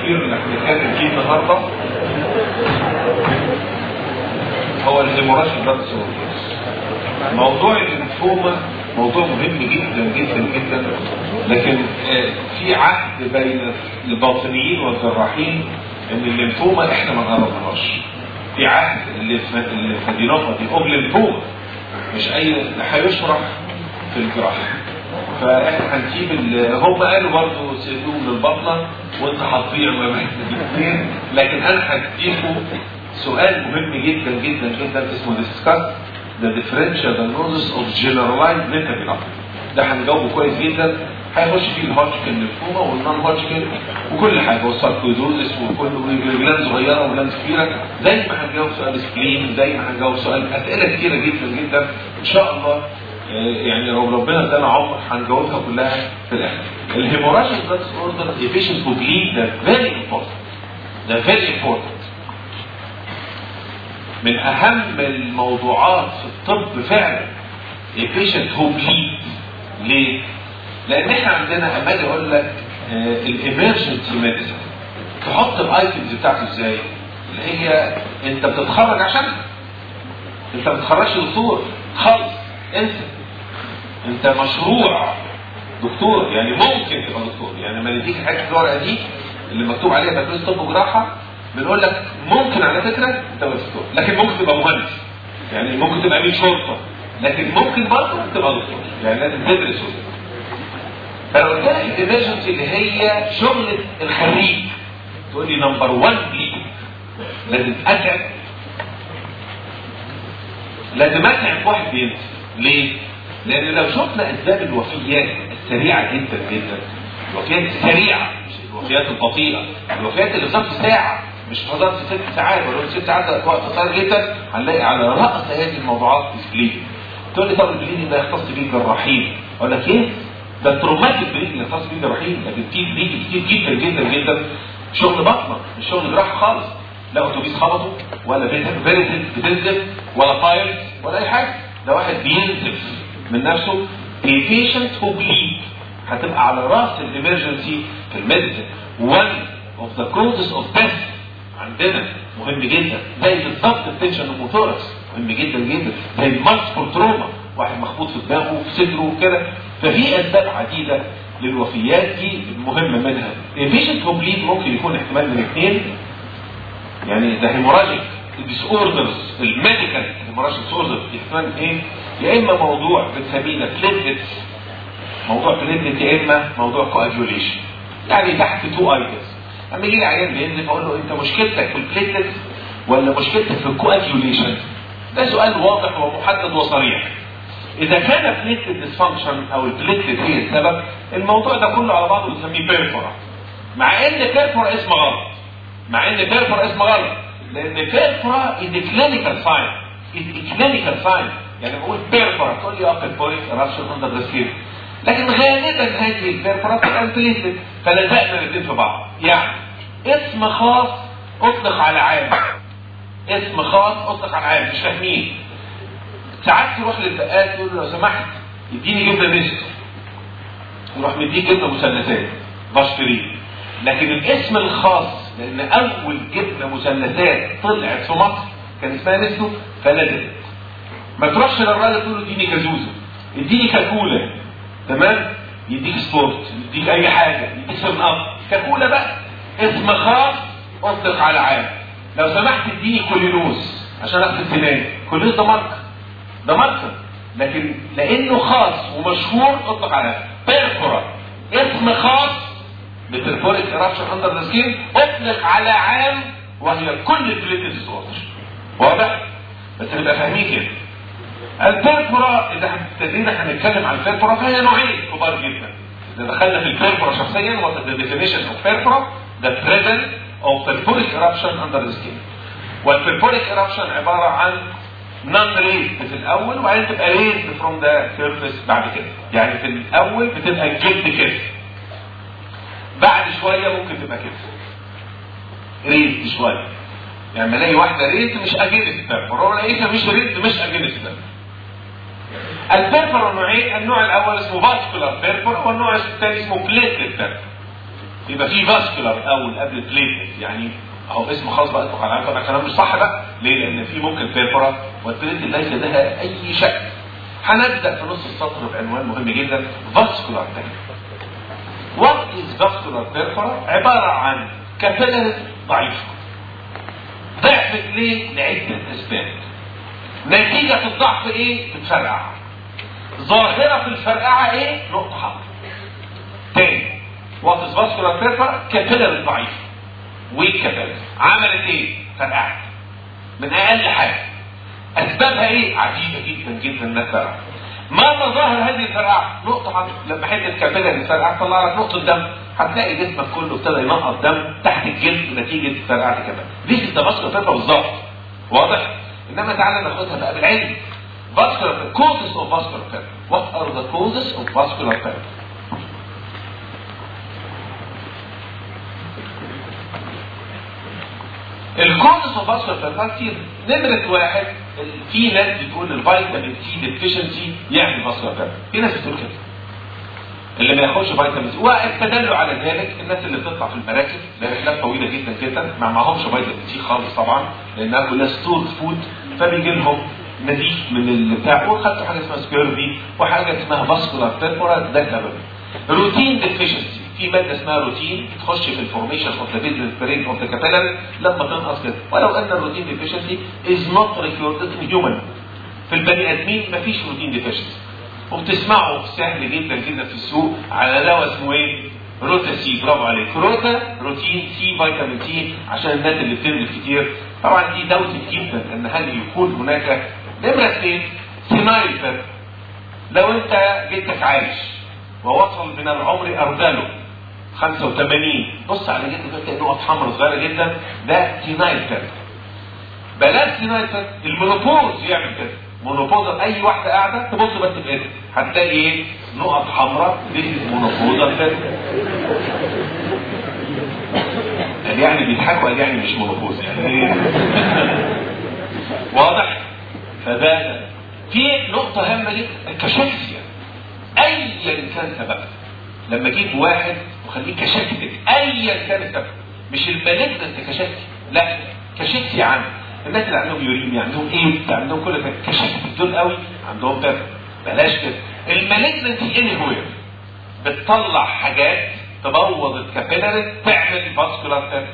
الاخير اللي هنتكلم فيه النهارده هو الهيموراجيك بلاد سورس موضوع الليمفوما موضوع مهم جدا جدا جدا لكن آه، في عهد بين الباطنيين والجراحين ان الليمفوما احنا ما نقربناش في عهد الليمفادينوباثي او الليمفوما مش اي هيشرح في الجراحه فاحنا هنسيب ال- هم قالوا برضه سيبوهم للبطنه وانت هتضيع ما بين الاثنين لكن انا هديكم سؤال مهم جدا جدا جدا اسمه discuss the differential diagnosis of generalized metabolopathy ده هنجاوبه كويس جدا هيخش فيه الهوتشكن للفوما والنون هوتشكن وكل حاجه والساركويدوزس وكل وجلان صغيره وجلان كبيره زي ما هنجاوب سؤال سبلين زي ما هنجاوب سؤال اسئله كتيره جدا جدا ان شاء الله آه، يعني لو ربنا ادانا عمر هنجاوبها كلها في الاخر. الهيموراجيك بلاد اوردر a patient who bleed ده very important. ده very important. من اهم الموضوعات في الطب فعلا a patient who bleed ليه؟ لان احنا عندنا اما اجي اقول لك الامرجنسي ميديسن تحط الايتمز بتاعته ازاي؟ اللي هي انت بتتخرج عشانها انت ما بتخرجش دكتور خالص انسى انت مشروع دكتور يعني ممكن تبقى دكتور يعني لما نديك حته الورقه دي اللي مكتوب عليها بكالوريوس طب وجراحه بنقول لك ممكن على فكره تبقى دكتور لكن ممكن تبقى مهندس يعني ممكن تبقى امين شرطه لكن ممكن برضه تبقى دكتور يعني لازم تدرس وكده. فلو قلت لك الامرجنسي اللي هي شغله الخريج تقول لي نمبر 1 بي لازم اتعب لازم اتعب واحد بينسى ليه؟ لان لو شفنا اسباب الوفيات السريعه جدا جدا الوفيات السريعه مش الوفيات البطيئه الوفيات اللي في نص ساعه مش في ظرف ست ساعات ولا ست ساعات ده وقت قصير جدا هنلاقي على راس هذه الموضوعات البليدنج تقول لي طب البليدنج ده يختص بيه الجراحين اقول لك ايه؟ ده التروماتيك بليدنج يختص بيه الجراحين لكن في بليدنج كتير جدا جدا جدا شغل بطنه مش شغل جراحه خالص لا اتوبيس خبطه ولا بنت بتنزف ولا فاير ولا اي حاجه ده واحد بينزف من نفسه a patient who bleed هتبقى على راس الامرجنسي في الميديسن one of the causes of death عندنا مهم جدا زي بالظبط التنشن الموتوركس مهم جدا جدا زي المالتيبل تروما واحد مخبوط في دماغه في صدره وكده ففي اسباب عديده للوفيات دي المهمه منها البيشنت هو بليد ممكن يكون احتمال من اثنين يعني ده هيموراجيك ديس اوردرز الميديكال هيموراجيك ديس اوردرز احتمال ايه؟ يا اما موضوع بنسميه بليتلتس موضوع بليتلت يا اما موضوع كواجوليشن يعني تحت تو ايتمز اما يجي لي عيان بينزل اقول له انت مشكلتك في البليتلت ولا مشكلتك في الكواجوليشن؟ ده سؤال واضح ومحدد وصريح. اذا كان بليتلت ديسفانكشن او البليتلت هي السبب الموضوع ده كله على بعضه بنسميه بيرفورا. مع ان بيرفورا اسم غلط. مع ان بيرفورا اسم غلط. لان بيرفورا از كلينيكال ساين. از كلينيكال ساين. يعني بقول بيرفورا تقول لي اه بيرفوريك رابشن اندر ذا سكين. لكن غالبا هذه البيرفورا بتبقى البليتلت فلزقنا الاثنين في بعض. يعني اسم خاص اطلق على عام. اسم خاص اطلق على عام مش فاهمين. ساعات تروح للبقال تقول له لو سمحت اديني جبنه ميست يروح مديك جبنه مثلثات بشتريه لكن الاسم الخاص لان اول جبنه مثلثات طلعت في مصر كان اسمها نسلو فلزقت ما تروحش للراجل تقول له اديني كازوزه اديني كاكولا تمام يديك سبورت يديك اي حاجه يديك سبن اب كاكولا بقى اسم خاص اطلق على عام لو سمحت اديني كولينوس عشان اغسل سناني كولينوس ده ماركه ده ماركه لكن لانه خاص ومشهور اطلق على بيرفورا اسم خاص بترفوريك ايرابشن اندر ذا سكين اطلق على عام وهي كل البليتس ديسوردر واضح؟ بس نبقى فاهمين كده البيرفورا اذا ابتدينا هنتكلم عن البيرفورا فهي نوعين كبار جدا اذا دخلنا في البيرفورا شخصيا وات ذا ديفينيشن اوف بيرفورا ذا بريزنت اوف بيرفوريك ايرابشن اندر ذا سكين والبيرفوريك ايرابشن عباره عن نون ريزد في الاول وبعدين تبقى ريزد فروم ذا سيرفيس بعد كده يعني في الاول بتبقى الجلد كده بعد شويه ممكن تبقى كده ريزد شويه يعني لما الاقي واحده ريزد مش اجنس البيرفر هو لقيتها مش ريزد مش اجنس البيرفر البيرفر نوعين النوع الاول اسمه فاسكولار بيرفر والنوع الثاني اسمه بليتلت بيرفر يبقى في فاسكولار الاول قبل بليتلت يعني اهو اسمه خلاص بقى اتفق على طبعا الكلام مش صح بقى ليه؟ لان في ممكن بيربرا والبليتلت ليس لها اي شكل هنبدا في نص السطر بعنوان مهم جدا فاسكولار بيربرا What is vascular purpura؟ عبارة عن كابيلاريز ضعيفة ضعفت ليه؟ لعدة أسباب نتيجة الضعف ايه؟ بتفرقع ظاهرة في الفرقعة ايه؟ نقطة حمراء تاني وات از فاسكولار بيربر كابيلاري ضعيف ويك كابيلاري عملت ايه؟ فرقعت من اقل حاجة اسبابها ايه؟ عجيبة جدا جدا انها فرقعت ما مظاهر هذه الفرقعة؟ نقطة حمراء لما حتة كابيلاري فرقعت طلع لك نقطة دم هتلاقي جسمك كله ابتدى ينقط دم تحت الجلد نتيجة فرقعة الكابيلاري دي في التباسكولار بيربر بالظبط واضح؟ انما تعالى ناخدها بقى بالعلم vascular causes of vascular purpura what are the causes of vascular purpura الكوزز اوف فاسكولار بيربرا كتير نمرة واحد في ناس بتقول الفيتامين سي ديفيشنسي يعمل فاسكولار بيربرا في ناس بتقول كده اللي ما ياخدش فيتامين سي واستدلوا على ذلك الناس اللي بتطلع في المراكب لرحلات طويله جدا جدا ما معهمش فيتامين سي خالص طبعا لانها كلها ستور فود فبيجي لهم نزيف من البتاع وخدتوا حاجه اسمها سكيرفي وحاجه اسمها فاسكولار بيربرا ده سبب روتين ديفيشنسي في ماده اسمها روتين تخش في الفورميشن اوف ذا بيزنس برين اوف ذا كابيلاري لما تنقص كده ولو ان الروتين ديفيشنسي از نوت ريكوردد ان هيومن في البني ادمين مفيش روتين ديفيشنسي وبتسمعوا سهل جدا جدا في السوق على دواء اسمه ايه؟ روتا سي برافو عليك روتا روتين سي فيتامين سي عشان الناس اللي بتنزل كتير طبعا دي دوتة جدا ان هل يكون هناك نمرة اثنين سينايل بيربر لو انت جدك عايش ووصل من العمر ارذله 85 بص على جدك تلاقي نقط حمراء صغيره جدا ده سينايل بيربر بلاش سينايل بيربر المونوبوز يعمل كده مونوبوز اي واحده قاعده تبص بس في ايدك هتلاقي ايه نقط حمراء دي مونوبوز بيربر قال يعني بيضحكوا قال يعني مش مونوبوز يعني واضح فده في نقطة هامة جدا الكشكسيا أيا كان سببها لما اجيب واحد وخليه كشكسك أيا كان السبب مش المالجنت كشكسي لا كشكسي عام الناس اللي عندهم يوريميا عندهم ايه عندهم كل ده كشكسي دول قوي عندهم باب بلاش كده المالجنت اني هوير بتطلع حاجات تبوظ الكابيلاري تعمل فاسكولار باب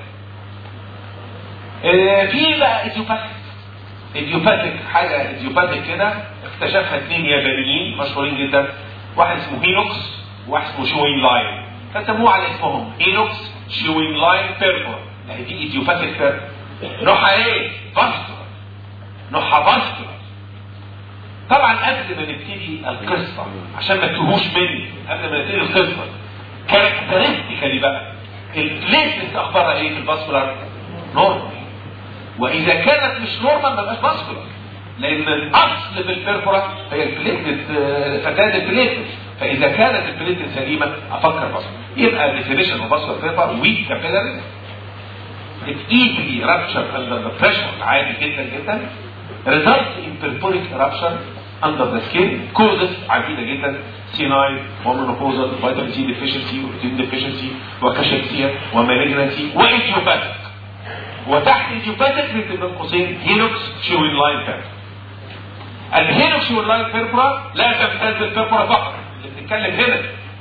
آه في بقى ايزوباثيك ايديوباثيك حاجه ايديوباثيك كده اكتشفها اثنين يابانيين مشهورين جدا واحد اسمه هينوكس وواحد اسمه شوين لاين فسموه على اسمهم هينوكس شوين لاين بيربر يعني دي ايديوباثيك بيربر نوعها ايه؟ فاسكولار نوعها فاسكولار طبعا قبل ما نبتدي القصه عشان ما تتوهوش مني قبل ما نبتدي القصه كاركترستيكالي بقى البليتلت اخبارها ايه في الفاسكولار؟ نورمال واذا كانت مش نورمال ما بقاش فاسكولار لان الاصل بالبرفورا هي البليتلت فتاه البليتلت فاذا كانت البليتلت سليمه افكر فاسكولار يبقى الديفينيشن اوف فاسكولار بيرفور ويك كابيلاريز it easily rupture under the pressure عادي جدا جدا results in purpuric eruption under the skin causes عديدة جدا سينايل ومونوبوزال فيتامين سي ديفيشنسي وروتين ديفيشنسي وكاشكسيا ومالجنسي وايديوباثيك وتحت الجيوباتيك نكتب بين قوسين هيلوكس شوين لاين بيربرا الهيلوكس شوين لاين بيربرا لا تمتاز بالبيربرا فقط اللي بنتكلم هنا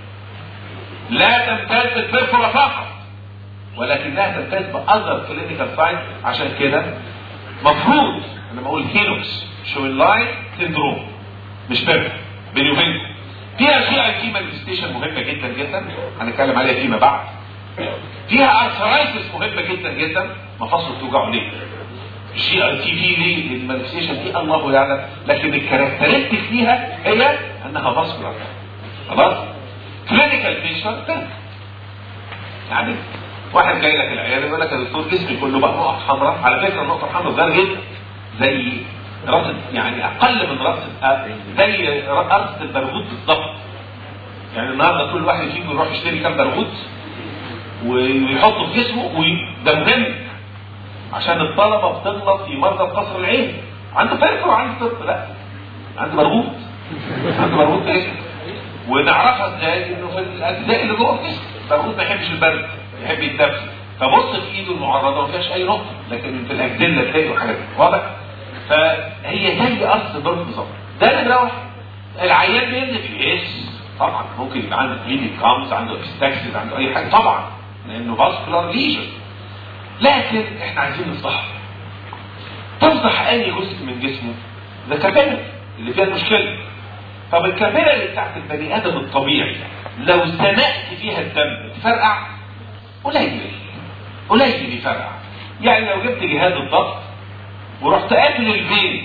لا تمتاز بالبيربرا فقط ولكنها تمتاز باذر كلينيكال ساين عشان كده مفروض انا بقول هيلوكس شوين لاين سندروم مش بيربرا بيني وبينكم فيها شيء اي تي مانيفستيشن مهمه جدا جدا هنتكلم عليها فيما بعد فيها ارثرايتس مهمه جدا جدا مفاصل توجعه ليه الجي اي تي في ليه المانيفستيشن دي الله يعلم لكن الكاركترستيك فيها هي انها فاسكولار خلاص كلينيكال بيشر يعني واحد جاي لك العياده يقول لك يا دكتور جسمي كله بقى نقط حمراء على فكره النقطه الحمراء صغيره جدا زي رصد يعني اقل من رصد زي رصد البرغوث بالظبط يعني النهارده كل واحد فيكم يروح يشتري كام برغوث ويحطه في جسمه وده مهم عشان الطلبه بتغلط في مرضى قصر العين عنده فلفل وعنده طب لا عنده مربوط عنده مربوط في جسمه ونعرفها ازاي انه في الاجزاء اللي جوه الجسم المربوط ما يحبش البرد يحب يتنفس فبص في ايده المعرضه ما فيهاش اي نقطه لكن في الاجزله تلاقي حاجات واضح فهي زي اصل الضرب بالظبط ده اللي واحد العيان بينزل في يس طبعا ممكن يبقى عنده بليدنج كامز عنده ابستاكسز عنده اي حاجه طبعا لانه فاسكولار ليجن لكن احنا عايزين نفضحها تفضح اي جزء من جسمه ده كابيلر اللي فيها المشكله طب الكابيلر اللي بتاعت البني ادم الطبيعي لو زنقت فيها الدم تفرقع قليل قليل يفرقع يعني لو جبت جهاز الضغط ورحت قافل الفين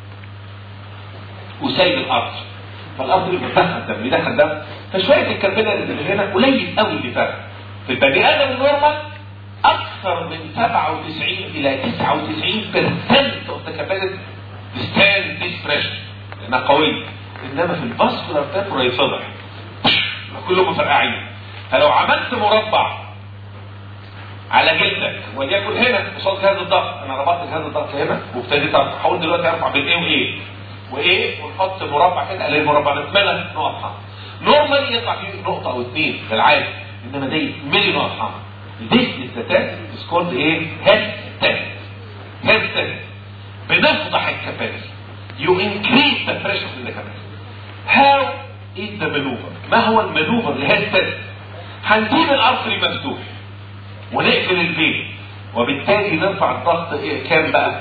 وسايب الارض فالارض اللي بتدخل دم بيدخل دم فشويه الكابيلر اللي هنا قليل قوي اللي فرق في البني ادم النورمال اكثر من 97 الى 99% اوف ذا كابيلر ستاند ذيس بريشر لانها قويه انما في الفاسكولار تابرا يتفضح كلهم مفرقعين فلو عملت مربع على جلدك وليكن هنا قصاد جهاز الضغط انا ربطت جهاز الضغط هنا وابتديت ارفع حاول دلوقتي ارفع بين ايه وايه وايه ونحط مربع كده الاقي المربع ده اتملى نقط حمراء نورمالي يطلع فيه نقطه او اثنين في العادي انما دي ملي نقط حمراء This is the test is called ايه head test head test بنفضح الكباسي you increase the pressure in the capacity how is the maneuver ما هو المانوفر لهيد تيست هنجيب الارتري مفتوح ونقفل الفين وبالتالي نرفع الضغط إيه كام بقى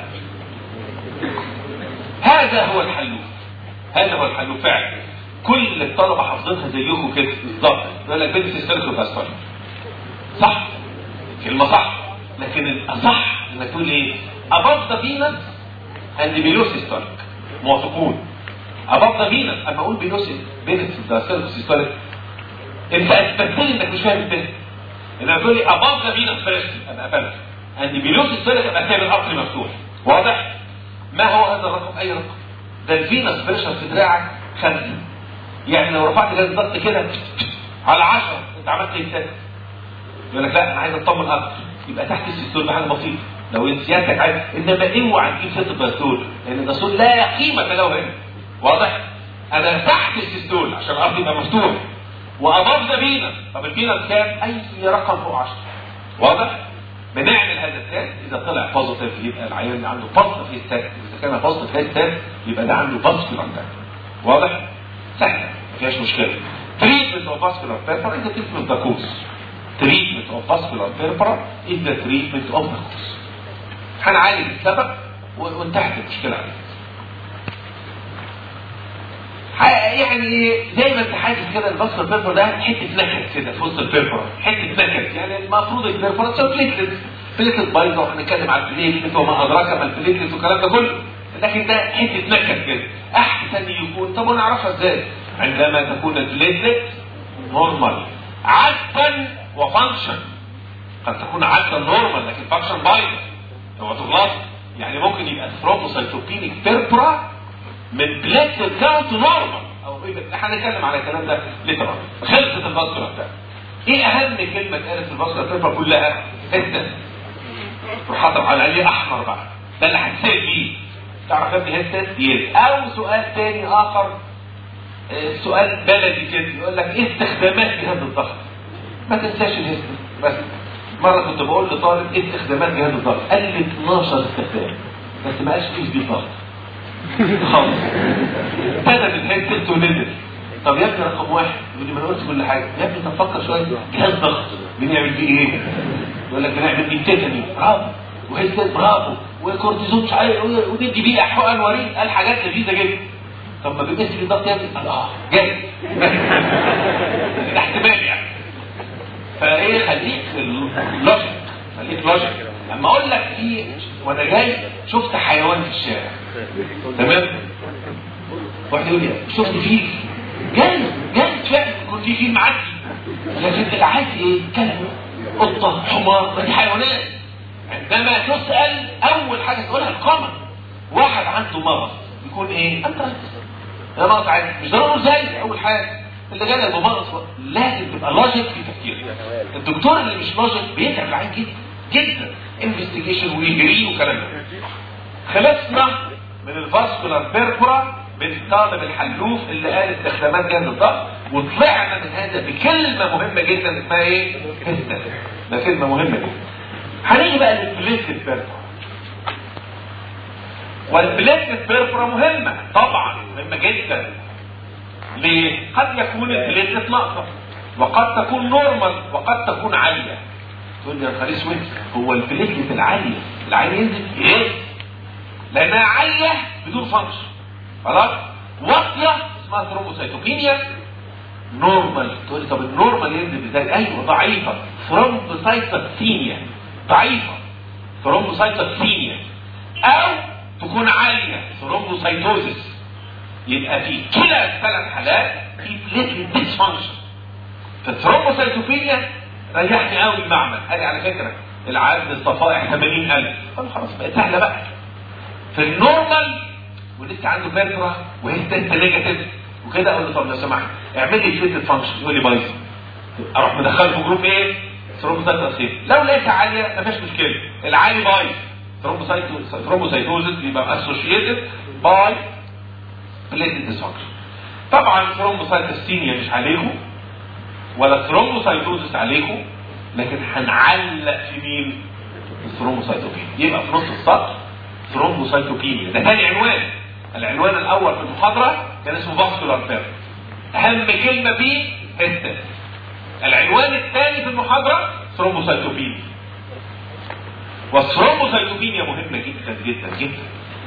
هذا هو الحلوف هذا هو الحلوف فعلا كل الطلبه حافظينها زيكم كده بالظبط يقول لك بنت سيستريكو فاستر صح كلمه صح لكن الاصح انك تقول ايه above the venous and below systolic موافقون above the venous اما اقول below below systolic انت اثبتت لي انك مش فاهم التست انك تقول لي above the venous pressure ابقى قفلت and below systolic ابقى سايب القطر مفتوح واضح ما هو هذا الرقم اي رقم ده الفينس بريشر في دراعك خمسه يعني لو رفعت جهاز الضغط كده على 10 انت عملت ايه تاني؟ يقول لك لا انا عايز اطمن اكتر يبقى تحت السيستول بحاجه بسيطه لو انت سيادتك عايز انما اوعى تجيب ست الباستول لان الباستول لا قيمه له هنا واضح؟ انا تحت السيستول عشان الارض يبقى مفتوح واباف ذا فينس طب الفينس كام؟ اي رقم فوق 10 واضح؟ بنعمل هذا التست اذا طلع بوزيتيف يبقى العيان عنده بوزيتيف هيت تست اذا كان بوزيتيف هيت تست يبقى ده عنده فاسكولار واضح؟ سهله ما فيهاش مشكله treatment of vascular purpura is the treatment of the cause treatment of vascular purpura is the treatment of the cause هنعالج السبب وانتهت المشكله عليه يعني زي ما انت حاسس كده البصر البيرفور ده حته نكد كده في وسط البيرفور حته نكد يعني المفروض البيرفور تسوي بليتلت بليتلت بايظه وهنتكلم على البليتلت وما ادراك ما البليتلت والكلام ده كله لكن ده حته نكد كده احسن يكون طب ونعرفها ازاي؟ عندما تكون البليتلت نورمال عددا وفانكشن قد تكون عددا نورمال لكن فانكشن بايظه هو تغلط يعني ممكن يبقى ثرومبوسايتوبينيك بيربرا من بليتلت كاونت نورمال او ايه هنتكلم على الكلام ده ليتر خلصت الباسكولا بتاعتك ايه اهم كلمه اتقالت في الباسكولا بتاعتك كلها هيستن روح حاطط على عليه احمر بقى ده اللي هتسال فيه تعرف يا ابني هيستن يس او سؤال تاني اخر سؤال بلدي كده يقول لك ايه استخدامات جهاز الضغط ما تنساش الهيستن بس مره كنت بقول لطالب ايه استخدامات جهاز الضغط قال لي 12 استخدام بس ما قالش فيه دي ضغط خالص ابتدى من هيستن ونزل طب يا ابني رقم واحد يقول لي ما انا قلت كل حاجه يا ابني طب فكر شويه جهاز ضغط بنعمل فيه ايه؟ يقول لك بنعمل فيه تيتاني برافو وهيستن برافو وكورتيزون مش عارف وندي بيه حقن وريد قال حاجات لذيذه جدا طب ما بيقيس لي ضغط يا ابني قال اه جاي ده احتمال يعني فايه خليك لوجيك خليك لوجيك لما اقول لك في وانا جاي شفت حيوان في الشارع تمام واحد يقول لي شفت فيل جاي جاي فعلا يكون في فيل معدي لكن العادي ايه كلب قطه حمار دي حيوانات عندما تسال اول حاجه تقولها القمر واحد عنده مرض يكون ايه انت انا مرض عادي مش ضروري زي اول حاجه اللي جاي بمرض لازم تبقى لوجيك في تفكيرك الدكتور اللي مش لوجيك بيتعب العين جدا جدا انفستيجيشن ويجري وكلام ده خلصنا من الفاسكولار بيربورا بالطالب الحلوف اللي قال استخدامات جهاز الضغط وطلعنا من هذا بكلمه مهمه جدا اسمها ايه؟ هيستن ده كلمه مهمه جدا هنيجي بقى للبليتلت بيرفورا والبليتلت بيرفورا مهمه طبعا مهمه جدا ليه؟ قد يكون البليتلت ناقصه وقد تكون نورمال وقد تكون عاليه تقول لي يا نهار اسود هو البليتلت العاليه العاليه ينزل ايه؟ لانها عاليه بدون فانكشن خلاص؟ واطيه اسمها ثرومبوسايتوبينيا نورمال تقول لي طب النورمال ينزل ازاي؟ ايوه ضعيفه ثرومبوسايتوبينيا ضعيفه ثرومبوسايتوبينيا او تكون عاليه ثرومبوسايتوزيس يبقى في كلا الثلاث حالات في بليتلت ديسفانكشن فالثرومبوسايتوبينيا ريحني قوي المعمل هذه على فكره العدد الصفائح 80000 طب خلاص بقت سهله بقى في النورمال ولسه عنده بيرترا وهيستنت نيجاتيف وكده اقول له طب لو سمحت اعمل لي فليتد فانكشن يقول لي بايظه اروح مدخله في جروب ايه؟ ثرومبوسايتوسيس لو لقيتها عاليه مفيش مشكله العالي بايظ ثرومبوسايتوزس بيبقى اسوشيتد باي بليتد ديسفانكشن طبعا ثرومبوسايتوسينيا مش عليكم ولا ثرومبوسايتوزس عليكم لكن هنعلق في مين؟ الثرومبوسايتوبينيا يبقى في نص السطر ثرومبوسايتوبينيا ده ثاني عنوان العنوان الاول في المحاضره كان اسمه فاسكولار بيرت اهم كلمه فيه هيستس العنوان الثاني في المحاضره ثرومبوسايتوبينيا والثرومبوسايتوبينيا مهمه جدا جدا جدا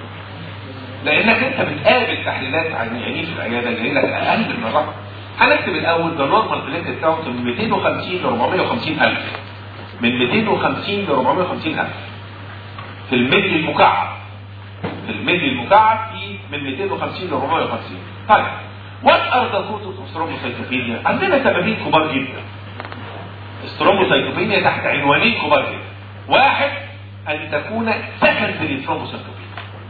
لانك انت بتقابل تحليلات عيانين في العياده اللي لك اقل من الرقم هنكتب الاول ده نورمال بليتد كاونت من 250 ل 450 الف من 250 ل 450 الف في الملي المكعب في الملي المكعب في من 250 ل 450 طيب وات ار ذا كوزز اوف ثرومبوسايتوبينيا عندنا سببين كبار جدا الثرومبوسايتوبينيا تحت عنوانين كبار جدا واحد ان تكون سكندري ثرومبوسايتوبينيا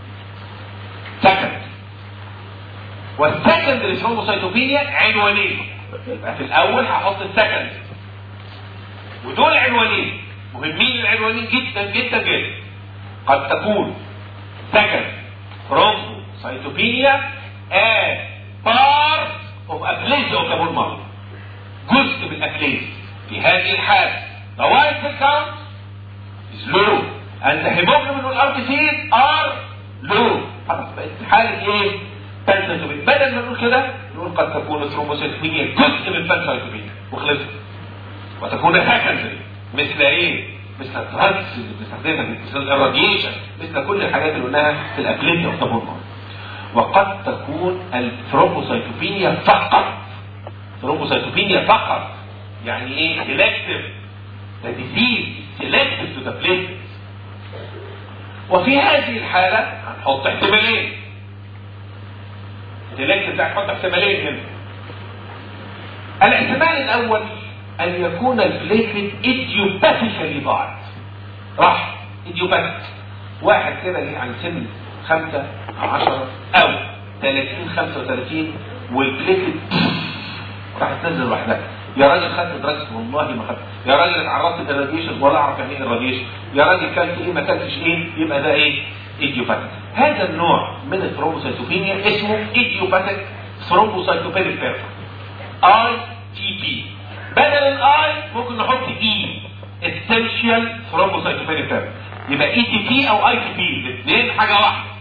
سكند والسكندري ثرومبوسايتوبينيا عنوانين يبقى في الاول هحط السكند ودول عنوانين مهمين العنوانين جدا جدا جدا قد تكون سكند ثرومبوسايتوبينيا as part of aplasia of the bone marrow جزء من aplasia في هذه الحالة the white cell count is low and the hemoglobin والاربيسيز are low خلاص بقت حالة ايه؟ بانسايتوبينيا بدل ما نقول كده نقول قد تكون ثرومبوسيتوبينيا جزء من بانسايتوبينيا وخلصنا وتكون سكندري مثل ايه؟ مثل الدراجز اللي بنستخدمها مثل الراديشن مثل كل الحاجات اللي قلناها في الابليت اوف ذا وقد تكون الثرومبوسيتوبينيا فقط ثرومبوسيتوبينيا فقط يعني ايه؟ سيلكتيف ده ديزيز سيلكتيف تو ذا platelets وفي هذه الحالة هنحط احتمالين السيلكتيف ده هنحط احتمالين هنا الاحتمال الاول ان يكون البليتلت ايديوباثيكالي ضاعت راح ايديوباثيك واحد كده جه عن سن خمسة او عشرة او 30 35 والبليتلت راح تنزل لوحدها يا راجل خدت دراجز والله ما خدت يا راجل اتعرضت للراديشن ولا اعرف يعني ايه الراديشن يا راجل كلت ايه ما كلتش ايه يبقى ده ايه ايديوباثيك هذا النوع من الثرومبوسيتوبينيا اسمه ايديوباثيك ثرومبوسيتوبينيك بيرفكت اي تي بي بدل الاي ممكن نحط اي essential thrombocytopenic therapy يبقى اي تي بي او اي تي بي الاثنين حاجه واحده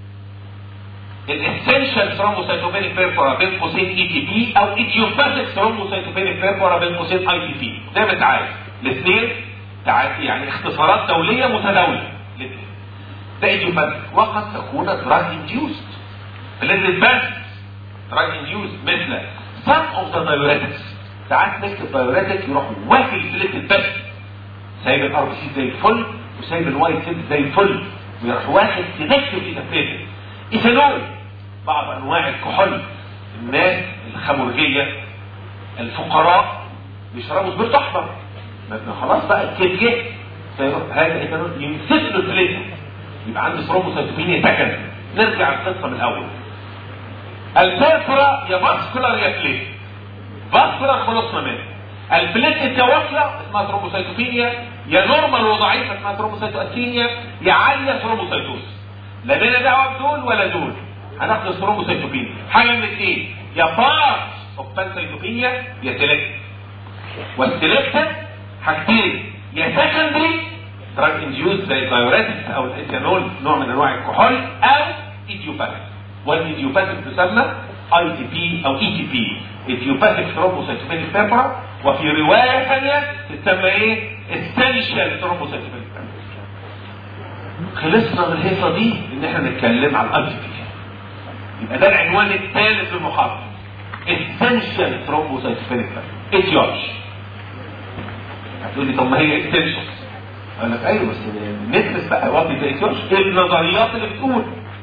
الاسنشال ثرومبوسيتوبينيك بيرفورا بين قوسين اي تي بي او ايديوباثيك ثرومبوسيتوبينيك بيرفورا بين قوسين اي تي بي زي ما انت عايز الاثنين يعني اختصارات دوليه متداوله الاثنين ده ايديوباثيك وقد تكون دراج انديوست بلازل بس دراج انديوست مثل some of the diuretics ساعات نكتب دايوريتك يروح واكل البليت بس سايب الار بي سي زي الفل وسايب الوايت سيل زي الفل ويروح واخد سيلكتيف ايثابيتين ايثانول بعض انواع الكحول الناس الخمرجيه الفقراء بيشربوا سبيرت احمر ما خلاص بقى الكيد جه فيروح هذا الايثانول يمسك له البليت يبقى عنده ثرومبوسيتوبينيا سكن نرجع القصه من الاول البيرفرا يا فاسكولار يا بليت فاسكولار خلصنا منه البليت التواصله اسمها ثرومبوسيتوبينيا يا نورمال وضعيفه اسمها ثرومبوسيتوبينيا يا عاليه ثرومبوسيتوز لا لنا دعوه بدول ولا دول هناخد الثرومبوسيتوبينيا حاجه من الاثنين يا بارت اوف بانسيتوبينيا يا سيلكت والسيلكت حاجتين يا سكندري دراج انديوز زي الدايوريتكس او الايثانول نوع من انواع الكحول او ايديوباثيك والايديوباثيك تسمى اي تي بي او اي تي بي ايديوباثيك ثرومبوسايتوبينيك تمبرا وفي روايه ثانيه تسمى ايه؟ اسينشال ثرومبوسايتوبينيك خلصنا من الهيصه دي ان احنا نتكلم على الاي تي بي يبقى ده العنوان الثالث في المحاضره اسينشال ثرومبوسايتوبينيك اتيولوجي هتقول لي طب ما هي اسينشال اقول لك ايوه بس ندرس بقى وات ذا اتيولوجي النظريات اللي بتقول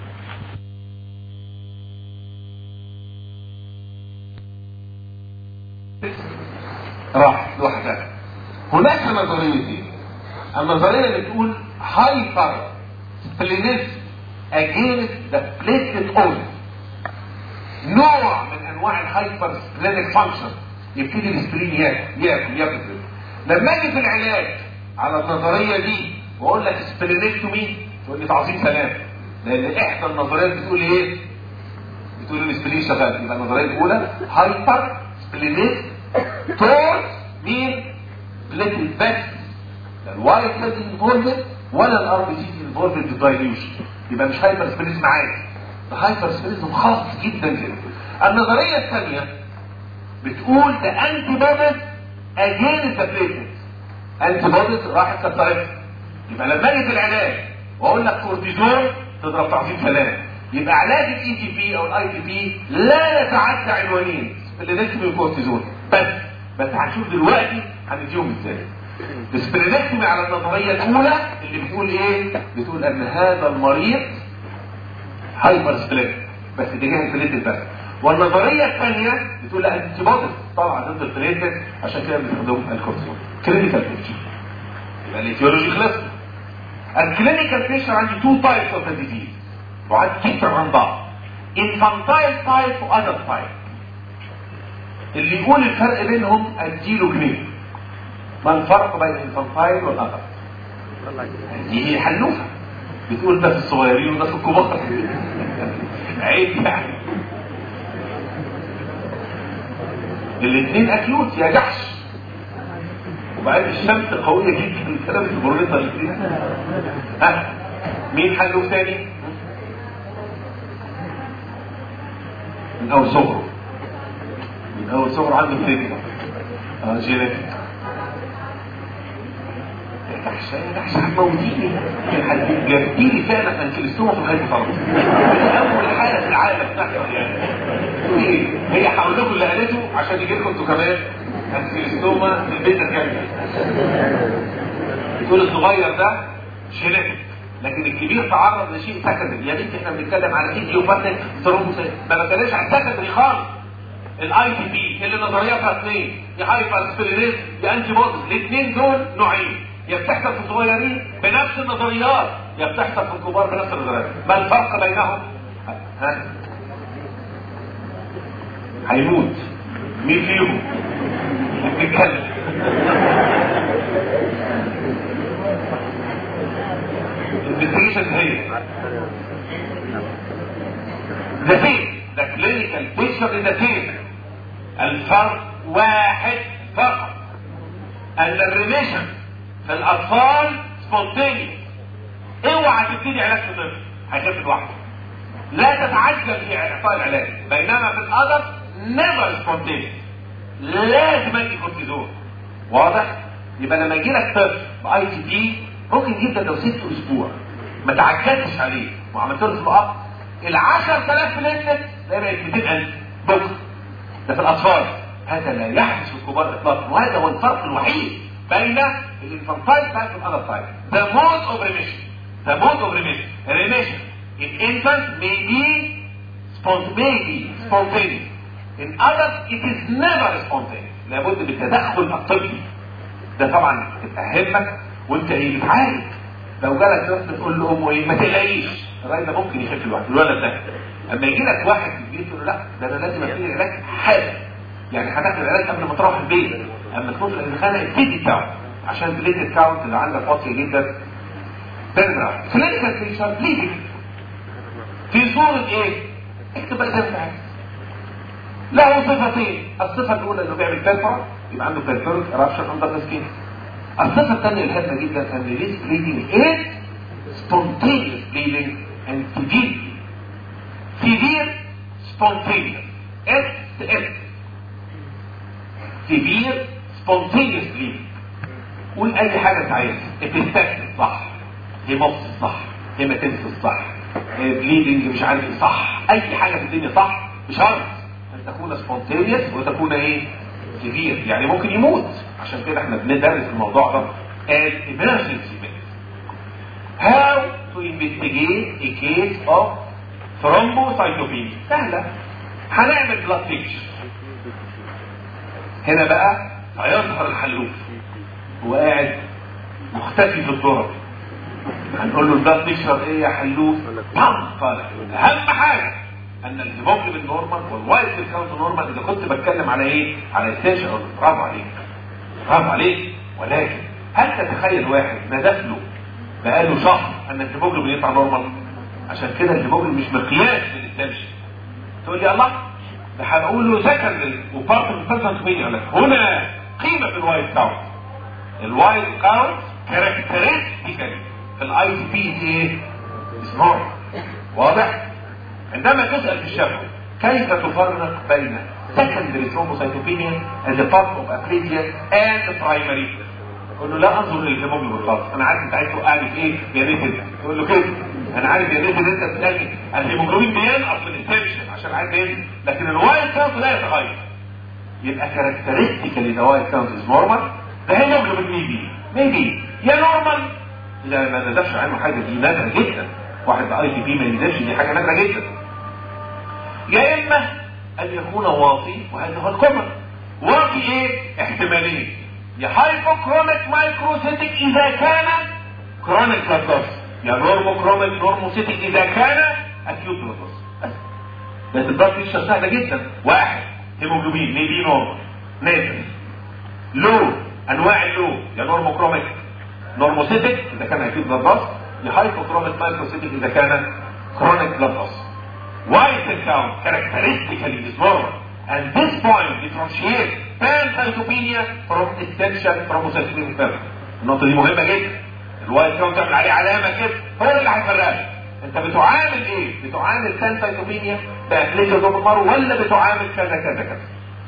راحت لوحدها هناك نظريتين النظريه اللي بتقول هايبر سبلينيس اجينست ذا بليتلت اون نوع من انواع الهايبر سبلينيك فانكشن يبتدي السبرين ياكل ياكل ياكل لما اجي في العلاج على النظريه دي واقول لك سبلينيكتومي تقول لي تعظيم سلام لان احدى النظريات بتقول ايه؟ بتقول ان السبلين شغال يبقى النظريه الاولى هايبر سبلينيك تورس مين؟ بليتل بس لا الوايت سيلز انفولفد ولا الار بي سيز انفولفد بالدايليوشن يبقى مش هايبر سبلينيزم عادي ده هايبر سبلينيزم خاص جدا جدا النظريه الثانيه بتقول ده انتي بوديز اجين ذا بليتلت انتي بوديز راحت كسرتها يبقى لما اجي في العلاج واقول لك كورتيزون تضرب تعظيم سلام يبقى علاج الاي تي بي او الاي تي بي لا يتعدى عنوانين سبلينكتومي وكورتيزون بس بس هنشوف دلوقتي هنديهم ازاي السبلينكتومي على النظريه الاولى اللي بتقول ايه بتقول ان هذا المريض هايبر سبلينك بس دي جهه البليتد بس والنظريه الثانيه بتقول لا انتي بوديز طبعا ضد البليتد عشان كده بنستخدم الكورتيزون كلينيكال بيكتشر يبقى الايتيولوجي خلص الكلينيكال بيكتشر عندي تو تايبس اوف ديزيز وعندي كتير عن بعض infantile تايب وادلت تايب اللي يقول الفرق بينهم اديله جنيه ما الفرق بين الانفانتايل والادلت دي حلوفه بتقول ده في الصغيرين وده في الكبار عيب يعني الاثنين اكيوت يا جحش وبعدين الشمس قوية جدا الكلام البرونيطة اللي فيها ها مين حلو تاني من اول صغره من اول صغره عنده فكرة اه جينيتك يا جحش يا جحش هتموتيني جبتيلي فعلا انكلستوما في الخليج فرنسا اول حالة في العالم تحصل يعني ايه هي هقول لكم اللي قالته عشان يجي لكم انتوا كمان انكلستوما في البيت الجاي تقول الصغير ده جينيتك لكن الكبير تعرض لشيء سكندري يا بنتي احنا بنتكلم على ايديوباثيك ثرومبوسيت ما بتكلمش عن سكندري خالص الاي تي بي اللي نظرياتها اثنين يا هايبر سبيرينيز يا انتي بوديز الاثنين دول نوعين يا بتحصل في الصغيرين بنفس النظريات يا بتحصل في الكبار بنفس النظريات ما الفرق بينهم ها هيموت مين فيهم بيتكلم الانفستيجيشن هي the same the clinical picture is the same الفرق واحد فقط ان الريميشن في الاطفال سبونتينيوس اوعى تبتدي علاج في الطفل هيخف لوحده لا تتعجل في اعطاء العلاج بينما في الادلت نيفر سبونتينيوس لازم ادي كورتيزون واضح يبقى لما يجي لك طفل باي تي بي ممكن جدا لو سبته اسبوع ما تعجلتش عليه وعملت له فولو اب ال 10000 بليتلت ده بقت 200000 بكره ده في الاطفال هذا لا يحدث في الكبار اطلاقا وهذا هو الفرق الوحيد بين الانفانتايل تايب والادلت تايب the mode of remission the mode of remission remission in infant may be spont- may be spontaneous in adults it is never spontaneous لابد من التدخل الطبي ده طبعا تبقى همك وانت ايه بتعالج لو جالك طفل تقول له امه ايه ما تقلقيش الراجل ده ممكن يخف لوحده الولد ده اما يجي لك واحد في البيت تقول له لا ده انا لازم ابتدي العلاج حالا يعني هتاخد العلاج قبل ما تروح البيت اما تكون في الخانه ابتدي بتاعه عشان البليت كاونت اللي عندك واطيه جدا تنرى كلينيكال بيشر ليه في صورة ايه؟ اكتب بقى ده له صفتين الصفة الأولى انه بيعمل بيرفرا يبقى عنده بيرفرا رابشن اندر سكين الصفة الثانية الهامة جدا ان this bleeding is spontaneous bleeding and severe severe spontaneous S S severe spontaneous bleeding قول اي حاجة انت عايزها ابستاكتد صح هيموبسيس صح هيماتيمسيس صح بليدنج مش عارف ايه صح اي حاجة في الدنيا صح بشرط ان تكون سبونتينيوس وتكون ايه كبير يعني ممكن يموت عشان كده احنا بندرس الموضوع ده as emergency medicine how to investigate a case of thrombocytopenia سهلة هنعمل blood picture هنا بقى هيظهر الحلوف هو قاعد مختفي في الظهر هنقول له البلاد بيشرب ايه يا حلوف طم طالع اهم حاجه ان الهيموجلوبين نورمال والوايت سيل كاونت نورمال اذا كنت بتكلم على ايه على السيشن برافو عليك برافو عليك ولكن هل تتخيل واحد نزف له بقاله شهر ان الهيموجلوبين يطلع نورمال عشان كده الهيموجلوبين مش مقياس للسيشن تقول لي الله ده هنقول له سكندري وبارت من البيرسنت يقول لك هنا قيمه الوايت كاونت الوايت كاونت كاركترستيكالي في الاي سي بي ايه سمول واضح عندما تسال في الشفوي كيف تفرق بين secondary thrombocytopenia as a part of aplasia and primary تقول له لا انظر للهيموجلوبين خالص انا عارف انت عايز توقعني في ايه يا ريت انت تقول له كده انا عارف يا ريت ان انت بتسالني الهيموجلوبين بينقص من التنشن عشان عايز ايه لكن الوايت كاونت لا يتغير يبقى كاركترستيكالي ذا وايت كاونت از نورمال ده هيموجلوبين ميبي ميبي يا نورمال اذا ما نزفش عنه حاجه دي نادره جدا واحد اي تي بي ما ينزلش دي حاجه نادره جدا يا اما ان يكون واطي وهذا هو الكومن واطي ايه احتمالين يا هايبوكروميك مايكروسيتك اذا كان كرونيك بلاد يا نورموكروميك نورموسيتك اذا كان اكيوت بلاد بس بس البلاد بريشر سهله جدا واحد هيموجلوبين نيبي نورمال نازل لو انواع اللو يا نورموكروميك نورموسيتك اذا كان اكيوت بلاد بس يا هايبوكروميك مايكروسيتك اذا كان كرونيك بلاد بس white account characteristically is normal and this point differentiates pancytopenia from essential thrombocytopenic therapy النقطة دي مهمة جدا الوايت كاونت تعمل عليه علامة كده هو اللي هيفرقك انت بتعامل ايه؟ بتعامل pancytopenia بأكليشيا دوبلمار ولا بتعامل كذا كذا كذا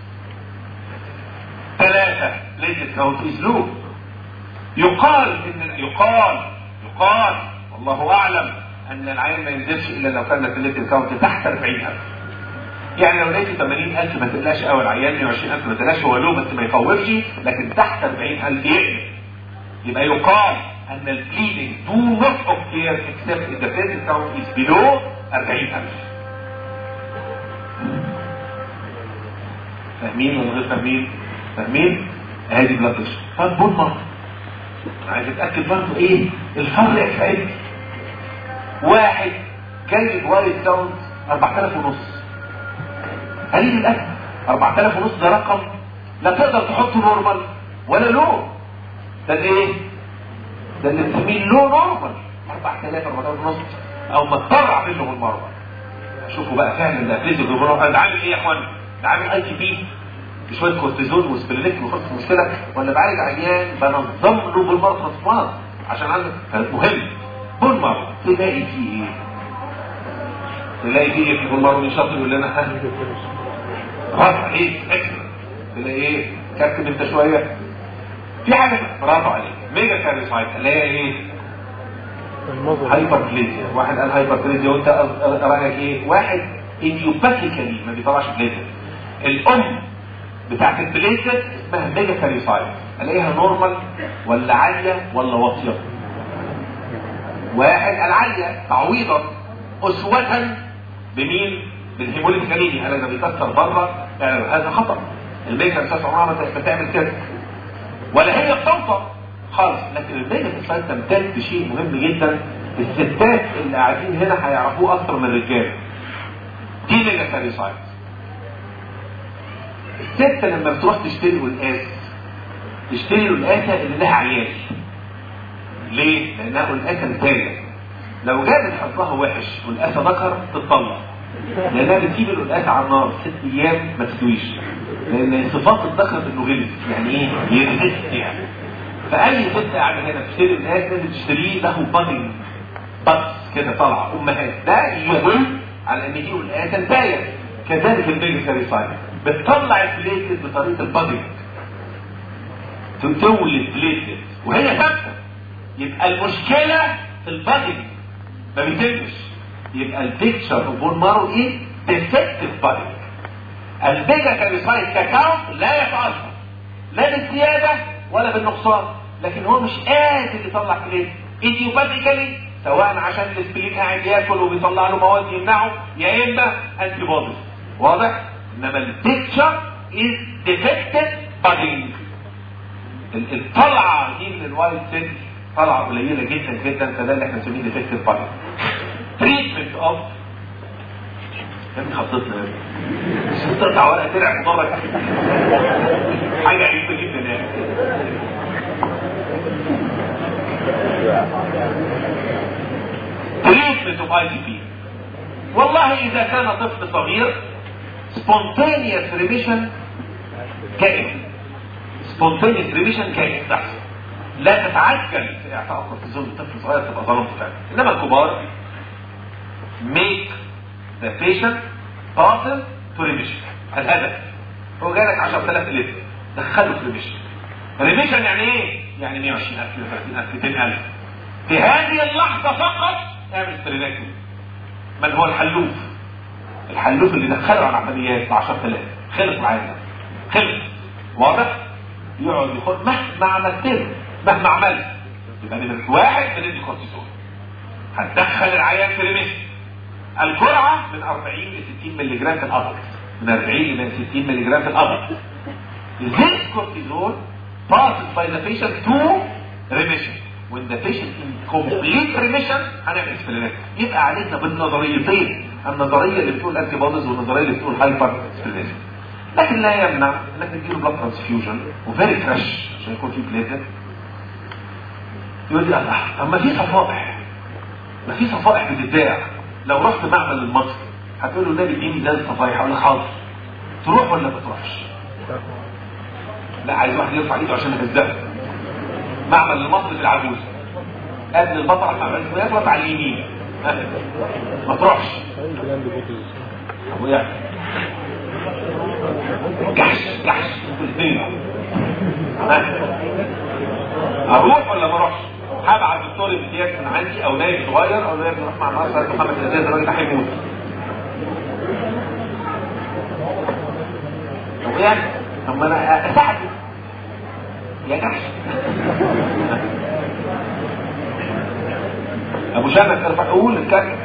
ثلاثة ليتد كاونت از لو يقال ان يقال يقال والله اعلم ان العين ما ينزلش الا لو كان الليتد كاونت تحت 40000 يعني لو لقيت 80000 ما تقلقش قوي العيان 120000 ما تقلقش هو له بس ما يخوفش لكن تحت 40000 يقلق يبقى يقال ان البليدنج do not occur except if the platelet count is below 40000 فاهمين ولا غير فاهمين؟ فاهمين؟ ادي بلاد بريشر طب بول مرة عايز اتاكد برضه ايه الفرق في عيني واحد جاي الوايت كاونت 4000 ونص قليل الاكل 4000 ونص ده رقم لا تقدر تحطه نورمال ولا لو ده ايه ده اللي بنسميه لو نورمال 4000 4000 ونص او ما اضطر اعمل له بالمره شوفوا بقى فعلا ده فيزيو بالمره ده عامل ايه يا اخوان ده عامل اي تي بي بشويه كورتيزون وسبريليك وخلص المشكله ولا بعالج عيان بنظم له بالمره ترانسبلانت عشان عنده مهم بولمر تلاقي فيه ايه تلاقي فيه ايه في بولمر من شاطر يقول لنا ها رفع ايه اكسل تلاقي ايه كتب انت شويه في حاجه برافو عليك ميجا كاريسايت اللي هي ايه هايبر بليزيا واحد قال هايبر بليزيا وانت رايك ايه واحد ايديوباثيكالي ما بيطلعش بليزيا الام بتاعت البليزيا اسمها ميجا كاريسايت الاقيها نورمال ولا عاليه ولا واطيه واحد العالية تعويضا أسوة بمين؟ بالهيموليتيك انيميا انا ده بيكسر بره يعني هذا خطأ الميجا اساس عمرها ما بتعمل كده ولا هي بتوطى خالص لكن الميجا اساس تمتد بشيء مهم جدا الستات اللي قاعدين هنا هيعرفوه اكتر من الرجال دي ميجا كاريسايت الست لما بتروح تشتري والقاس تشتري القاسه اللي لها عيال ليه؟ لانها قلقاسه مثاليه لو جابت حظها وحش والقاسه ذكر تتطلق لانها بتجيب القلقاسه على النار ست ايام ما تستويش لان صفات الذكر انه غلس يعني ايه؟ يرزست يعني فاي ست قاعده هنا بتشتري الناس لازم تشتريه له بادنج بس كده طالعه امهات ده يدل على ان دي الان تنتهي كذلك البيجسري سايد بتطلع البليتلت بطريقه البادنج تولد بليتلت وهي ثابته يبقى المشكله في البادنج ما بيتمش يبقى البيكتشر اوف بون مارو ايه ديفكتيف بادنج البيجسري سايد ككاونت لا يتاثر لا بالزياده ولا بالنقصان لكن هو مش قادر يطلع بليت ايديوباثيكالي سواء عشان الاسبرين قاعد ياكل وبيطلع له مواد يمنعه يا اما انتي بوديز واضح انما البيكتشر از ديفكتد بادنج الطلعه دي من الوايت سيل طلعه قليله جدا جدا فده اللي احنا بنسميه ديفكتد بادنج تريتمنت اوف يا ابني حطيتنا يا ابني تطلع ورقه ترعب مضرك حاجه عجيبه جدا يعني تريتمنت اوف اي تي بي والله اذا كان طفل صغير سبونتينيوس ريميشن جائز سبونتينيوس ريميشن جائز تحصل لا تتعجل في اعطاء الكورتيزون لطفل صغير تبقى ظلمت فعلا انما الكبار make the patient passive to remission الهدف هو جالك 10000 لتر دخله في ريميشن ريميشن يعني ايه؟ يعني 120000 30000 200000 في هذه اللحظة فقط اعمل سترينكتومي من هو الحلوف الحلوف اللي دخله على العمليات ب 10000 خلص معانا خلص واضح يقعد ياخد مهما عملت له مهما عملت يبقى نمرة واحد بندي كورتيزون هتدخل العيان في ريميشن الجرعة من 40 ل 60 مللي جرام في الأدلت من 40 ل 60 مللي جرام في الأدلت This cortisol passes by the patient to remission when the patient in complete remission هنعمل اسبلينات يبقى علينا بالنظريتين النظريه اللي بتقول انتي بوديز والنظريه اللي بتقول هايبر اسبلينيشن لكن لا يمنع انك تديله بلاد ترانسفيوجن وفيري فريش عشان يكون في بليتد يقول لي الله طب ما في صفائح ما في صفائح بتتباع لو رحت معمل المصري هتقول له ده بيديني ده الصفائح اقول له حاضر تروح ولا ما تروحش؟ لا عايز واحد يرفع ايده عشان يهزها معمل المصري في العجوز قبل البطل على معمل الاسميات وقف على اليمين ما تروحش ابويا جحش جحش الاثنين اروح ولا ما اروحش هبعت دكتور امتياز من عندي او نايب صغير او نايب نروح مع مصر محمد الازاز الراجل ده هيموت طب يعني طب ما انا اساعده يا جحش ابو شامس ارفع قول اتكلم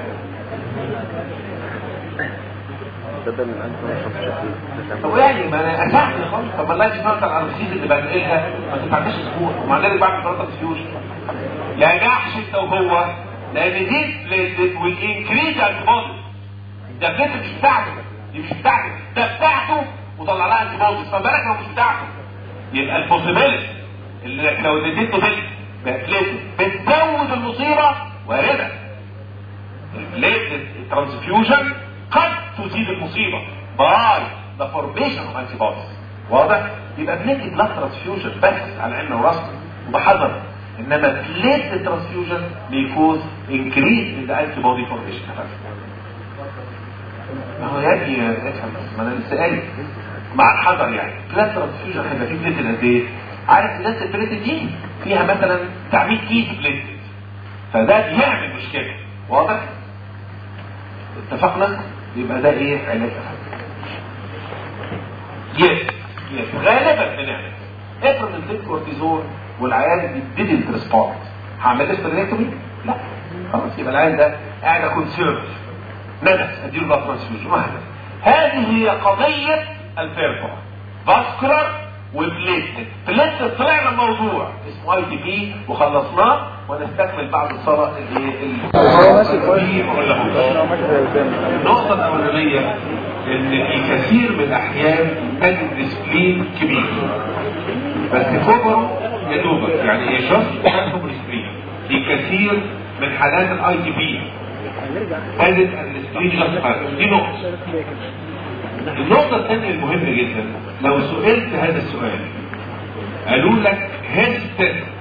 بدل من 1950 طب يعني ما انا اساعد خالص طب ما اللايف سنتر على الرصيد اللي بنقلها ما تنفعناش اسبوع ومع ذلك بعد ثلاثه ديفيوجن يا جحش انت وهو لان دي بليتلت والانكريز انتي بودي ده بليتلت مش بتاعته دي مش بتاعته ده بتاعته وطلع لها انتي بودي فبالك لو مش بتاعته يبقى البوسيبيلتي اللي لو اديته بلت بليتلت بتزود المصيبه وارده البليتلت الترانسفيوجن قد تزيد المصيبه باي ذا فورميشن اوف انتي بوديز واضح يبقى بندي بلاد ترانسفيوجن بس على عيننا وراسنا وبحذر انما بليت ترانسفيوجن بيكوز انكريز ان ذا انتي بودي فورميشن ما هو يا ابني افهم بس ما انا لسه قايل مع الحذر يعني بلاد ترانسفيوجن هيبقى فيه بليت قد ايه؟ عارف الناس البليت دي فيها مثلا بتاع 100 كيس بليت فده بيعمل مشكله واضح؟ اتفقنا؟ يبقى ده ايه علاج افهم يس يس غالبا بنعمل افرض اديت كورتيزون والعيان didn't respond هعمل له سبرينكتومي؟ لا خلاص يبقى العيان ده قاعد كونسيرف نجس اديله بلاد ترانسفيوجن وهكذا هذه هي قضيه الفيربا فاسكولار وبليتلت بليتلت طلعنا الموضوع اسمه اي تي بي وخلصناه ونستكمل بعد الصلاه الايه هو ماشي كويس بقول لكم. هو ماشي زي الثاني النقطة الأولانية إن في كثير من الأحيان تجد ديسبلين كبير بس كبره يا دوبك يعني يشخص كبر ديسبلين في كثير من حالات الاي تي بي تجد ان الديسبلين جاست دي نقطة النقطة الثانية المهمة جدا لو سئلت هذا السؤال قالوا لك هيست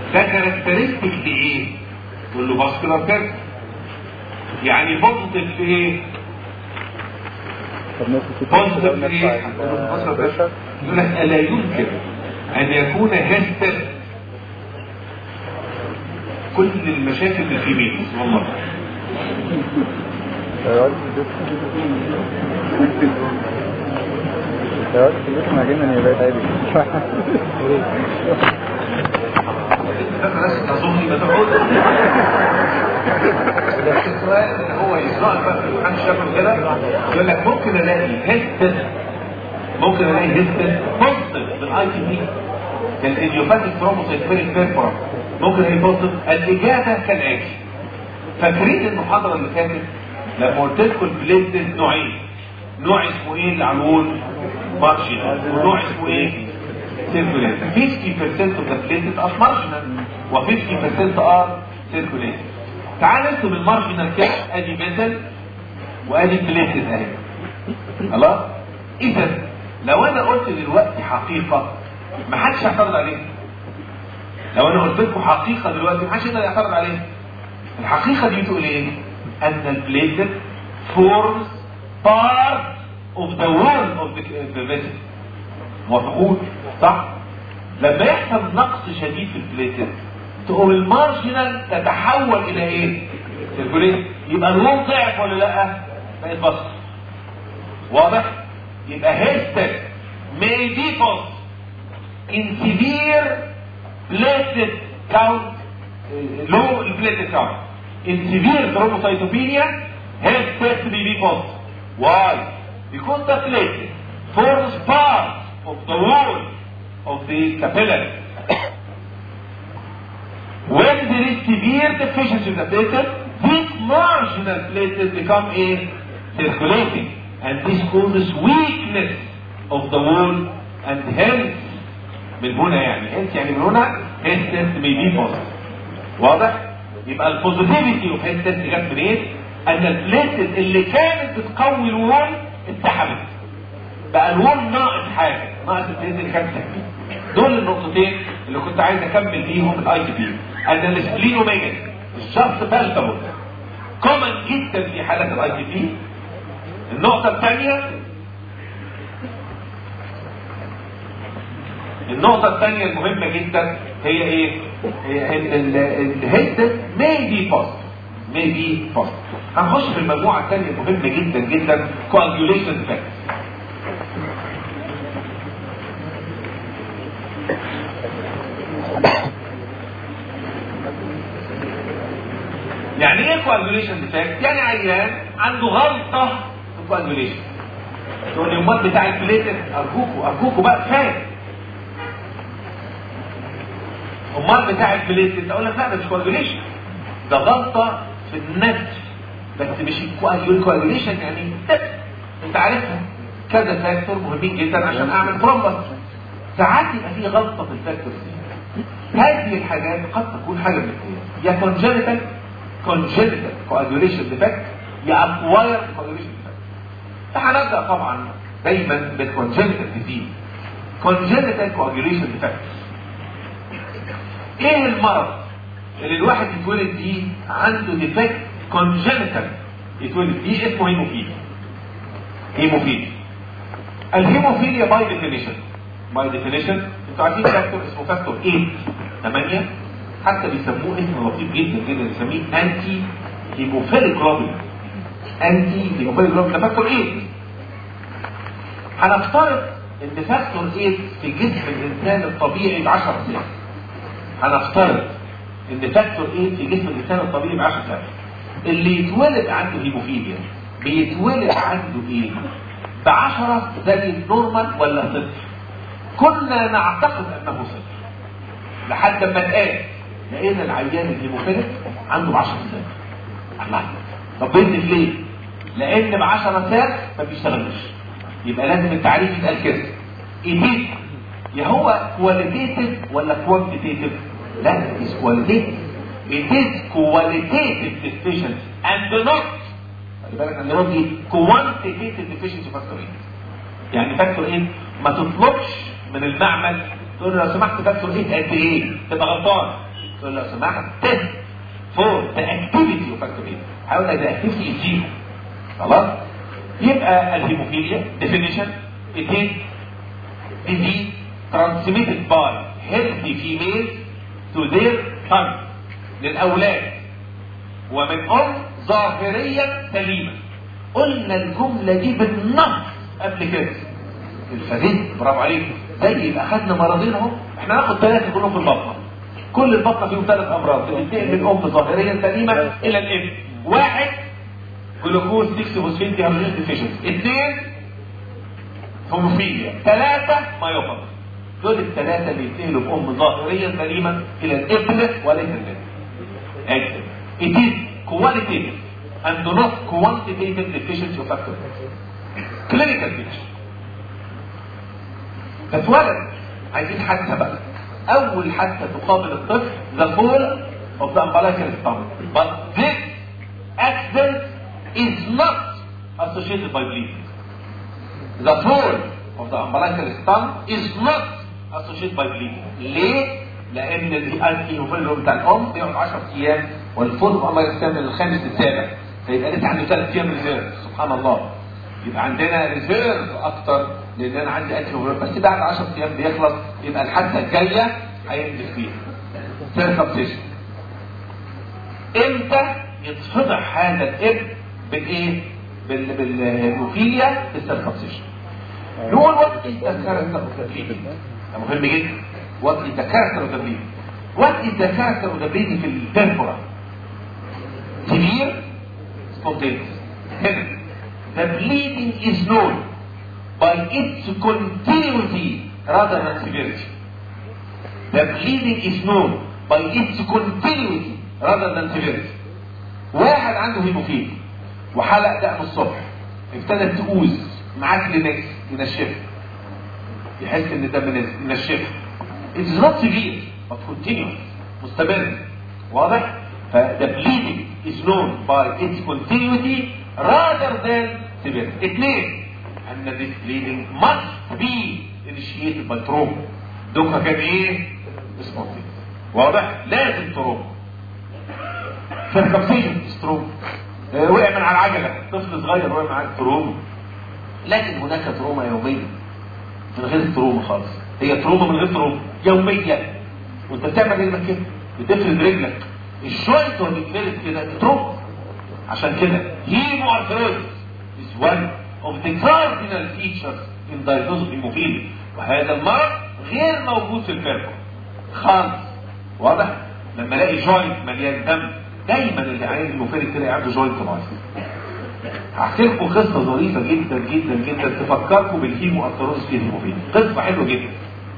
ده كاركترستيك لايه؟ تقول له فاسكولار كيرف يعني بوزيتيف في ايه؟ طب نفس بوزيتيف في ايه؟ يقول لك الا يمكن ان يكون هستر كل المشاكل اللي في بيتي والله يا واد في البيت معجنة يا بيت عادي فاكر اظن يبقى تقعد السؤال اللي هو يسرق بقى في الامتحان الشفوي كده يقول لك ممكن الاقي هيستس ممكن الاقي هيستس بوزيتيف بالاي تي بي كالايديوباتيك ترومبوسايتوبينيك بيرفورا ممكن الاقي بوزيتيف الاجابه كالاتي فاكرين المحاضره اللي فاتت لما قلت لكم البليتد نوعين نوع اسمه ايه اللي على الوول مارشنال ونوع اسمه ايه circulating 50% of the platelets are marginal و 50% are circulating تعال نكتب المارجنال كده ادي ميتال وادي بليتد اهي خلاص اذا لو انا قلت دلوقتي حقيقه ما حدش هيعترض عليها لو انا قلت لكم حقيقه دلوقتي ما حدش يقدر يعترض عليها الحقيقه دي تقول ايه ان البليتد forms part of the wall of the, the vessel موافقون صح لما يحصل نقص شديد في البليتد تقوم المارجنال تتحول الى ايه سيركوليت يبقى الوول ضعف ولا لا بقت بسط واضح يبقى هيستك may default in severe platelet count uh, low platelet count in severe thrombocytopenia histec may default why because the platelet forms part of the wall of the capillary. when there is severe deficiency in the platelet, these marginal platelets become a circulating, and this causes weakness of the wall, and hence من هنا يعني hence يعني من هنا hence test may be positive. واضح؟ يبقى البوزيتيفيتي اوف hence test جت منين؟ ان البليتلت اللي كانت بتقوي الوول اتسحبت. بقى الوول ناقص حاجه ناقص البليت اللي كانت تحميه دول النقطتين اللي كنت عايز اكمل بيهم الاي تي بي ان السبلينوميجا الشخص بالتبل كومن جدا في حالات الاي تي بي النقطة الثانية النقطة الثانية المهمة جدا هي ايه؟ هي الهيد may be positive may be positive هنخش في المجموعة الثانية المهمة جدا جدا coagulation factors يعني ايه كواجوليشن ديفكت؟ يعني عيان عنده غلطه في الكواجوليشن. تقول لي امال بتاع البليتر ارجوكوا ارجوكوا بقى كفايه. امال بتاع البليتر اقول لك لا ده مش كواجوليشن. ده غلطه في النزف بس مش الكواجوليشن يعني دفع. انت عارفها كذا فاكتور مهمين جدا عشان اعمل ترومبس. ساعات يبقى في غلطه في الفاكتور دي. هذه الحاجات قد تكون حاجه من الاثنين يا كونجنتال congenital coagulation defect يا acquired coagulation defect فهنبدا طبعا دايما بالcongenital disease congenital coagulation defect ايه المرض اللي الواحد يتولد بيه عنده ديفكت congenital يتولد بيه اسمه هيموفيليا هيموفيليا الهيموفيليا باي ديفينيشن باي ديفينيشن انتوا عارفين فاكتور اسمه فاكتور 8 8 حتى بيسموه اسم لطيف جدا جدا بنسميه انتي هيموفيليك جلوبين انتي هيموفيليك جلوبين ده فاكتور 8 هنفترض ان فاكتور 8 في جسم الانسان الطبيعي ب 10 سنين هنفترض ان فاكتور 8 في جسم الانسان الطبيعي ب 10 سنين اللي يتولد عنده هيموفيليا بيتولد عنده ايه؟ ب 10 زي النورمال ولا صفر؟ كنا نعتقد انه صفر لحد ما اتقال لقينا العيان الهيموفيليك عنده 10 سنين الله طب بنت ليه؟ لان ب 10 ساعات ما بيشتغلش يبقى لازم التعريف يتقال كده ايديت يا هو كواليتيتيف ولا كوانتيتيف؟ لا مش كواليتيتيف it is qualitative deficiency and not خلي بالك ان دي quantitative deficiency factor ايه يعني فاكتور ايه ما تطلبش من المعمل تقول له لو سمحت فاكتور ايه قد ايه تبقى غلطان تقول له لو سمحت تيست فور ذا اكتيفيتي اوف فاكتور ايه هقول لك ذا اكتيفيتي زيرو خلاص يبقى الهيموفيليا definition it is disease transmitted by healthy females to their sons للأولاد ومن أم ظاهريا سليمة قلنا الجملة دي بالنص قبل كده الفريق برافو عليكم زي يبقى خدنا مرضين اهو احنا هناخد ثلاثة كلهم في البطنة كل البطنة فيهم ثلاث أمراض بتنتقل من أم ظاهريا سليمة إلى الابن واحد جلوكوز 6 فوسفين ديهيدروجين ديفيشنسي اثنين هوموفيليا ثلاثة مايوباثي دول الثلاثة اللي ينتقلوا بأم ظاهريا سليمة إلى الابن وليس البنت. اكتب. It is qualitative and not quantitative deficiency of factor. Clinical picture. فتولد عايزين حادثة بقى. أول حادثة تقابل الطفل the fall of the umbilical stomach. But this accident is not associated by bleeding. The fall of the umbilical stomach is not associated by bleeding. ليه؟ لأن الانتيوفيلو بتاع الأم بيقعد 10 أيام والفول اوف umbilical stomach من الخامس للسابع. فيبقى لسه عنده ثلاث أيام ريزيرف سبحان الله. يبقى عندنا ريزيرف أكتر لأن أنا عندي انتيوفيلو بس بعد 10 أيام بيخلص يبقى الحادثة الجاية هينزل فيها. سيركمسيشن. امتى يتفضح هذا الابن بالايه؟ بال بالهيموفيليا بالسيركمسيشن. نقول وات از ذا كاركتر اوف ذا بليدنج ده مهم جدا وات از ذا كاركتر اوف ذا بليدنج وات از ذا كاركتر اوف ذا بليدنج في التمبورا سيفير spontaneous هنا the bleeding is known by its continuity rather than severity the bleeding is known by its continuity rather than severity واحد عنده هيموفيليا وحلق دقن الصبح ابتدت تقوز معاه كلينكس ينشفها يحس ان الدم نزل ينشفها it is not severe but continuous مستمر واضح فده bleeding is known by its continuity rather than severity اثنين ان this bleeding must be initiated by trauma دوكا كان ايه spontaneous واضح لازم تروما سيركمسيشن ستروم وقع من على العجله طفل صغير وقع من على التروما لكن هناك تروما يوميه من غير تروما خالص هي تروما من غير تروما يوميا وانت بتعمل ايه كده بتفرد رجلك الجوينت وهو بيتفرد كده تروما عشان كده هيمو ارثرويدز is one of the cardinal features in diagnosis of hemophilia وهذا المرض غير موجود في الفيركو خالص واضح لما الاقي جوينت مليان دم دايما اللي عايز هيموفيليك تلاقي عنده جوينت ناقص هحكي لكم قصه ظريفه جدا جدا جدا تفكركم بالهيمو ارثروز في الهيموفيليا قصه حلوه جدا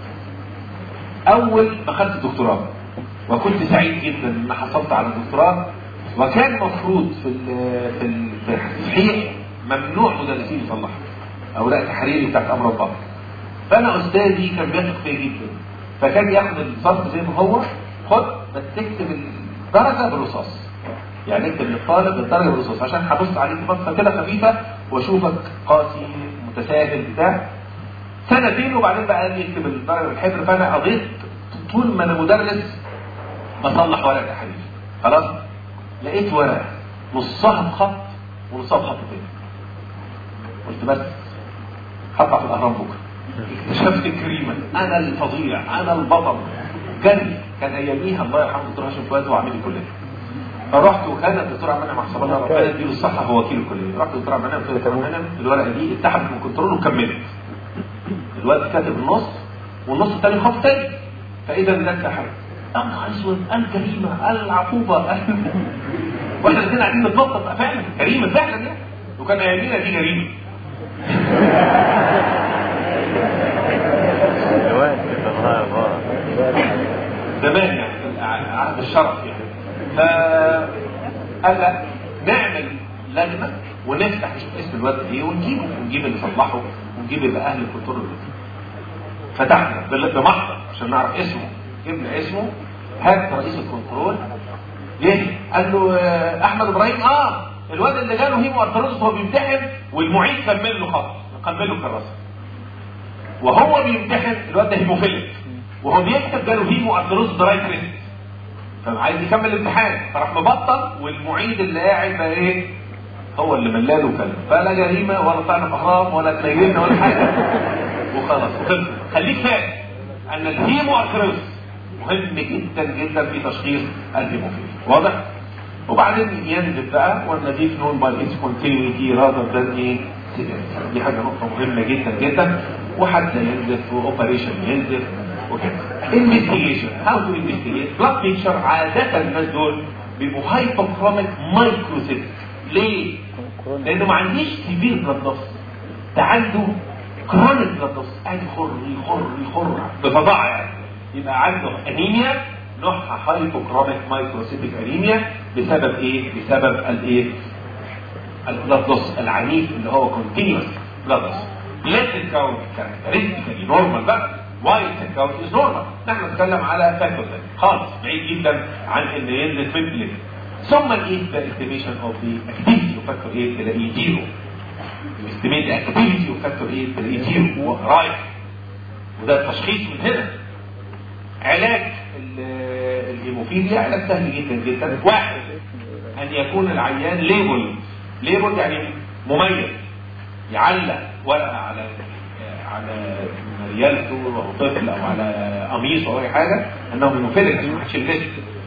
اول ما خدت الدكتوراه وكنت سعيد جدا ان حصلت على الدكتوراه وكان مفروض في ال في ال- في التصحيح ممنوع مدرسين يصلحوا اوراق تحريري بتاعت امر البطن فانا استاذي كان بيثق فيا جدا فكان ياخد الظرف زي ما هو خد بس تكتب الدرجه بالرصاص يعني اكتب للطالب الدرجه بالرصاص عشان هبص عليك بصه كده خفيفه واشوفك قاسي متساهل بتاع سنتين وبعدين بقى قال لي اكتب الدرجه بالحبر فانا قضيت طول ما انا مدرس بصلح ورق تحرير خلاص لقيت ورقه نصها بخط ونصها بخط تاني قلت بس هطلع في الاهرام بكره اكتشفت كريما انا الفظيع انا البطل جري كان اياميها الله يرحمه الدكتور هاشم فؤاد هو عامل الكليه فرحت وكان الدكتور عبد المنعم حسب الله ربنا يديله الصحه هو وكيل الكليه رحت للدكتور عبد المنعم قلت له يا دكتور عبد المنعم الورقه دي اتحدت من كنترول وكملت الوقت كاتب النص والنص الثاني خط تاني فاذا ده حاجه يا نهار اسود الجريمه العقوبه واحنا الاثنين قاعدين نتنطط فعلا جريمه فعلا يعني وكان ايامينا دي جريمه دلوقتي الله يبارك زمان يعني في عهد الشرف يعني فقال لا نعمل لجنه ونفتح نشوف اسم الواد ايه ونجيبه ونجيب اللي صلحه ونجيب اللي اهل الكنترول اللي فتحنا بال- بمحضر عشان نعرف اسمه جبنا اسمه هات رئيس الكنترول ليه؟ قال له آه، احمد ابراهيم اه الواد اللي جاله هيمو ارثروزس وهو بيمتحن والمعيد كمل له خط كمل له كراسه وهو بيمتحن الواد ده هيموفيليك وهو بيكتب جاله هيمو ارثروزس دراي كريست فعايز يكمل الامتحان فراح مبطل والمعيد اللي قاعد بقى ايه هو اللي ملاله كلب فلا جريمه ولا طعن حرام ولا تنيلنا ولا حاجه وخلاص وخلص خليك فاهم ان الهيمو ارثروس مهم جدا جدا في تشخيص الهيموفيليا واضح؟ وبعدين ينزل بقى والنزيف نون باي اتس كونتينيوتي راذر ذان ايه دي حاجه نقطه مهمه جدا جدا وحتى ينزف واوبريشن ينزف وكده انفستيجيشن هاو تو انفستيجيت بلاد بيكشر عاده الناس دول بيبقوا هايبوكروميك مايكروسيت ليه؟ لانه ما عنديش سيفير بلاد لوس ده عنده كرونيك بلاد لوس قاعد يخر يخر يخر بفظاعه يعني يبقى عنده انيميا نوعها هايبوكروميك مايكروسيتيك انيميا بسبب ايه؟ بسبب الايه؟ البلاد لوس العنيف اللي هو كونتينيوس بلاد لوس بلاد كاونت كاركترستيكالي نورمال بقى وايت كاونت از نورمال نحن نتكلم على فاكتور خالص بعيد جدا عن ان ينزل في البلاد ثم الايه ذا استيميشن اوف ذا اكتيفيتي اوف فاكتور ايه تلاقيه زيرو استيميت ذا اكتيفيتي اوف فاكتور ايه تلاقيه زيرو رايح وده التشخيص من هنا علاج الهيموفيليا علاج سهل جدا جدا واحد ان يكون العيان ليبل ليبل يعني مميز يعلق ورقه على على ريالته او طفل او على قميص او اي حاجه انه هيموفيليك عشان ما حدش يلبسه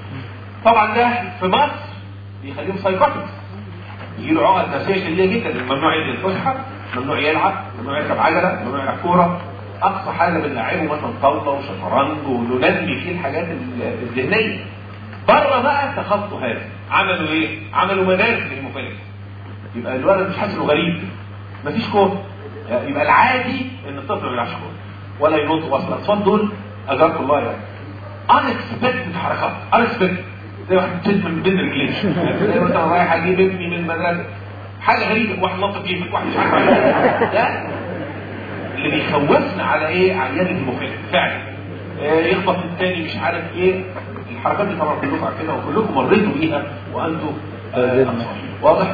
طبعا ده في مصر بيخليهم سايكوتكس يجي له عقد نفسيه شديده جدا ممنوع ينزل الفسحه ممنوع يلعب ممنوع يركب عجله ممنوع يلعب كوره اقصى حاجه بنلعبه مثلا طاوله وشطرنج وننمي فيه الحاجات الذهنيه بره بقى تخطوا هذا عملوا ايه؟ عملوا مدارس للمفارس يبقى الولد مش حاسس انه غريب مفيش كوره يبقى العادي ان الطفل ما بيلعبش كوره ولا ينط وصل الاطفال دول اجركم الله يعني unexpected حركات unexpected زي واحد بتشد من بين رجليه زي مثلا رايح اجيب ابني من المدرسه حاجه غريبه واحد نط جيبك واحد مش عارف ده اللي بيخوفنا على ايه عيان الهيموفيليا فعلا آه يخبط الثاني مش عارف ايه الحركات دي طبعا كلكم عارفينها وكلكم مريتوا بيها وانتم آه واضح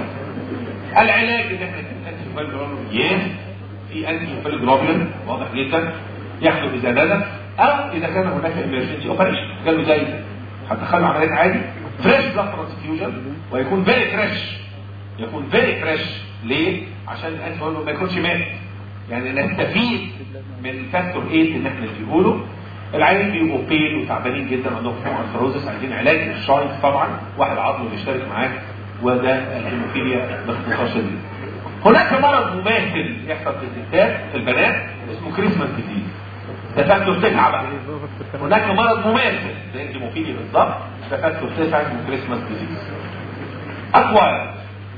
العلاج ان احنا انتي يس في انتي جلوبولين واضح جدا يحدث اذا نزل او اذا كان هناك امرجنسي اوبريشن قالوا زي هتدخله عمليات عادي فريش بلاد ترانسفيوجن ويكون فيري فريش يكون فيري فريش ليه؟ عشان الانتي ما يكونش مات يعني نستفيد من الفاكتور 8 اللي احنا بنقوله العيانين بيبقوا بين وتعبانين جدا عندهم ارثروزس عايزين علاج للشاينت طبعا واحد عضله بيشترك معاك وده الهيموفيليا باختصار شديد. هناك مرض مماثل يحصل في الستات في البنات اسمه كريسماس ديزيز. ده فاكتور 9 بقى. هناك مرض مماثل زي الهيموفيليا بالظبط ده فاكتور 9 اسمه كريسماس ديزيز. اكواير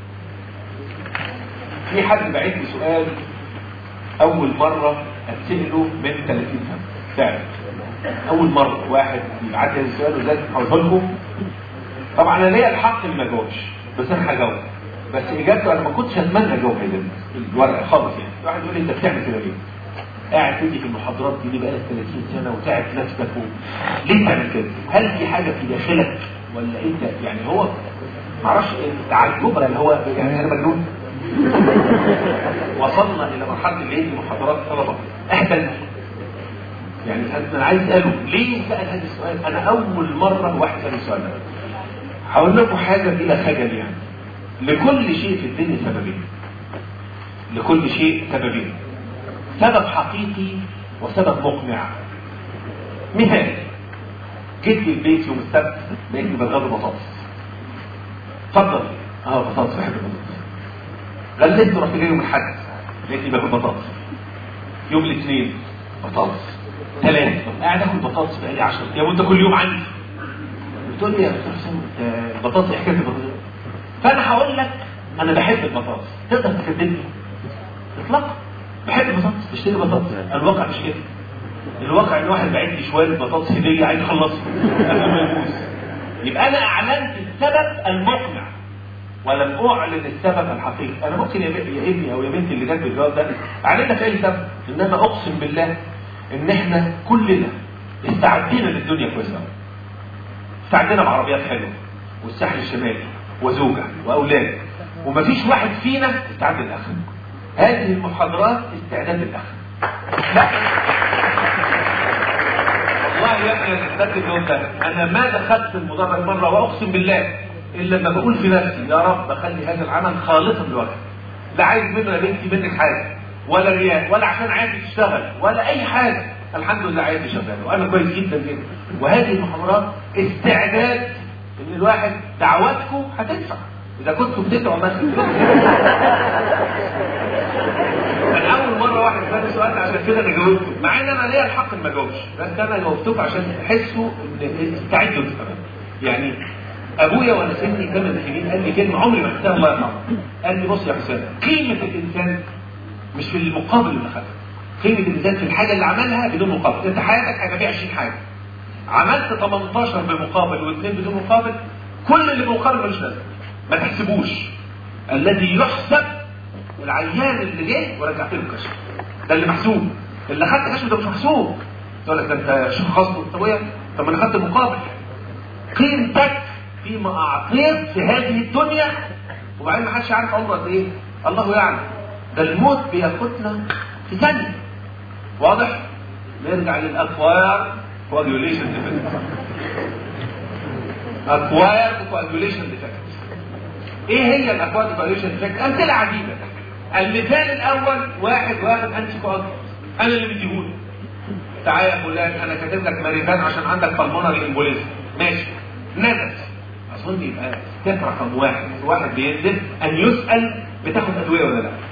في حد بعت لي سؤال اول مرة اتسأله من 30 سنة فعلا اول مرة واحد يبعت لي السؤال وزي هقوله لكم طبعا انا ليا الحق ان ما اجاوبش بس انا هجاوب بس اجابته انا ما كنتش اتمنى اجاوب هذا الورقه خالص يعني واحد يقول لي انت بتعمل كده ليه؟ قاعد تدي في المحاضرات دي بقالك 30 سنه وتعب نفسك و... ليه تعمل كده؟ هل في حاجه في داخلك ولا انت يعني هو معرفش تعجبا اللي هو يعني انا مجنون وصلنا الى مرحله اللي هي محاضرات الطلبه اهبل يعني انا عايز اساله ليه سال هذا السؤال انا اول مره واحد سال السؤال ده هقول لكم حاجه بلا خجل يعني لكل شيء في الدنيا سببين لكل شيء سببين سبب حقيقي وسبب مقنع مثال جيت البيت يوم السبت لقيتني بتغدى بطاطس اتفضل اه بطاطس بحب البطاطس غلست رحت جاي يوم الاحد لقيتني باكل بطاطس يوم الاثنين بطاطس ثلاثة طب قاعد اكل بطاطس بقالي 10 ايام وانت كل يوم عندي بتقول لي يا استاذ حسام البطاطس حكايه البطاطس فانا هقول لك انا بحب البطاطس تقدر تكذبني اطلاقا بحب البطاطس بشتري بطاطس الواقع مش كده الواقع ان واحد بعت لي شويه بطاطس هديه عايز اخلصها قبل ما يفوز يبقى انا اعلنت السبب المقنع ولم اعلن السبب الحقيقي انا ممكن يا ابني او يا بنتي اللي جت بالجواب ده اعلن لك اي سبب انما اقسم بالله ان احنا كلنا استعدينا للدنيا كويس قوي استعدينا بعربيات حلوه والساحل الشمالي وزوجه واولاد ومفيش واحد فينا استعد للاخر هذه المحاضرات استعداد للاخر لا والله والله يا ابني انا احتجت اليوم ده انا ما دخلت المدرج مره واقسم بالله الا لما بقول في نفسي يا رب خلي هذا العمل خالصا لوجهك لا عايز منه يا بنتي منك حاجه ولا رياء ولا عشان عايز تشتغل ولا اي حاجه الحمد لله عايز شغال وانا كويس جدا جدا وهذه المحاضرات استعداد ان الواحد دعواتكم هتنفع اذا كنتوا بتدعوا مثلا انا اول مره واحد سالني سؤال عشان كده انا جاوبته مع ان انا ليا الحق ان ما اجاوبش بس انا جاوبتكم عشان تحسوا ان استعدوا كمان يعني ابويا وانا سني ثمان سنين قال لي كلمه عمري ما انساها الله يرحمه قال لي بص يا حسام قيمه الانسان مش في المقابل اللي خدها قيمه الانسان في الحاجه اللي عملها بدون مقابل انت حياتك هيبقى فيها 20 حاجه عملت 18 بمقابل واثنين بدون مقابل كل اللي بمقابل ملوش لازمه ما تحسبوش الذي يحسب العيان اللي جه ورجعت له كشف ده اللي محسوب اللي خدت كشف ده مش محسوب تقول لك ده انت شخصته طب ايه طب ما انا خدت مقابل قيمتك فيما اعطيت في هذه الدنيا وبعدين ما حدش عارف عمره قد ايه الله يعلم ده الموت بياخدنا في ثانيه واضح نرجع للاكوار coagulation defect acquired coagulation defect ايه هي الاكوار coagulation defect امثله عديده المثال الاول واحد واخد انتي كواجولانت انا اللي مديهولك تعالى يا فلان انا كاتب لك ماريفان عشان عندك بالمونري امبوليزم ماشي نزل اظن يبقى ستيب رقم واحد واحد بينزل ان يسال بتاخد ادويه ولا لا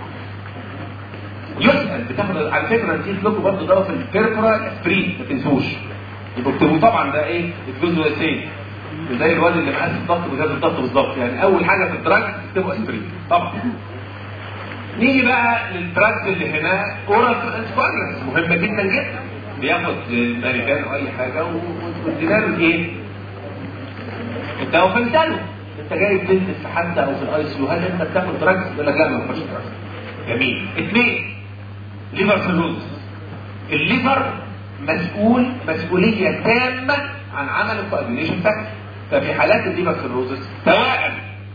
يسال بتاخد على فكره نسيت لكم برضه دواء في البيربرا اسبرين ما تنسوش يبقى اكتبوا طبعا ده ايه الجزء زي الواد اللي مقاس الضغط وجهاز الضغط بالظبط يعني اول حاجه في الدراج تكتبوا اسبرين طبعا نيجي بقى للدراج اللي هنا اورال انسبايرنس مهمه جدا جدا بياخد ماريجان او اي حاجه وادينا له ايه؟ الدواء فانتاله انت جاي بتنزل في حد او في الاي سي يو هل انت بتاخد دراج؟ يقول لك لا ما باخدش دراج جميل اثنين ليفر سيروز الليفر مسؤول مسؤوليه تامه عن عمل الكوagulation فاكتور ففي حالات الليفر سيروزس سواء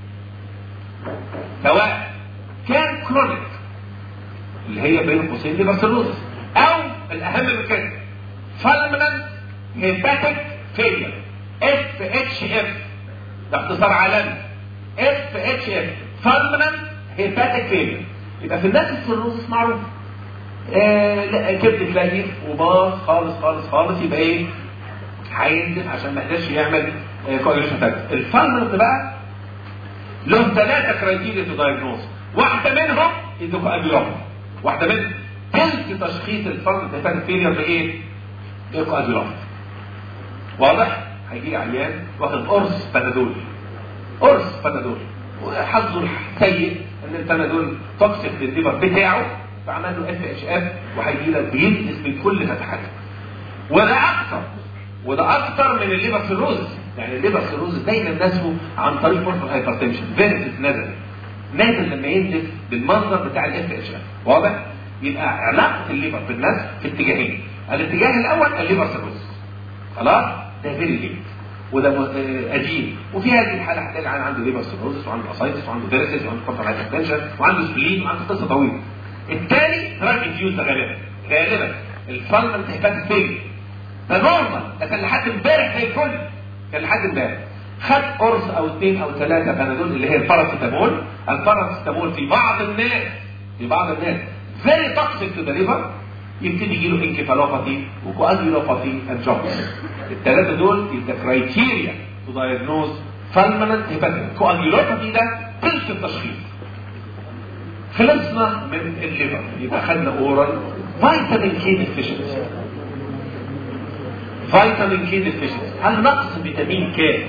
سواء كان كرونيك اللي هي بين قوسين ليفر سيروزس او الاهم من كده فالمنت هيباتيك فيلير اف اتش اف ده اختصار عالمي اف اتش اف فالمنت هيباتيك فيلير يبقى في الناس السيروزس معروف آه لا كبد تلاقيه وباص خالص خالص خالص يبقى ايه هينزل عشان ما يقدرش يعمل كوجريشن فاكتور الفالمنت بقى له ثلاثه كرايتيريا تو دايجنوز واحده منهم الكواديولوجي واحده منهم تلك تشخيص الفالمنت هيباتيك فيلير بايه؟ بالكواديولوجي واضح؟ هيجي عيان واخد قرص بنادول قرص بنادول وحظه السيء ان البنادول توكسيك للليفر بتاعه فعمل له اف اتش اف وهيجي لك بيلبس من كل فتحات وده اكثر وده اكثر من الليفر سيروز يعني الليفر سيروز دايما ناسه عن طريق فرصه الهايبرتنشن فيرتس نزل نازل لما ينزل بالمنظر بتاع الاف اتش اف واضح يبقى علاقه الليفر بالناس في اتجاهين الاتجاه الاول الليفر سيروز خلاص ده فيري ليت وده قديم وفي هذه الحاله هتلاقي العيان عنده ليفر سيروزس وعنده اسايتس وعنده ديرسيس وعنده فرصه هايبرتنشن وعنده سبلين وعنده قصه طويله الثاني دراج انفيوز غالبا غالبا الفالمنت هيباتيك فيلير ده نورمال ده كان لحد امبارح زي الفل كان لحد امبارح خد قرص او اثنين او ثلاثه بنادول اللي هي الباراسيتامول الباراسيتامول في بعض الناس في بعض الناس فيري توكسيك تو ذا ليفر يبتدي يجي له انكفالوباثي وكواجيولوباثي اند جونز الثلاثه دول ذا كرايتيريا تو دايجنوز فالمنت هيباتيك كواجيولوباثي ده تلك التشخيص خلصنا من الليفر يبقى خدنا اورال فيتامين كي ديفيشنسي فيتامين كي ديفيشنسي هل نقص فيتامين كي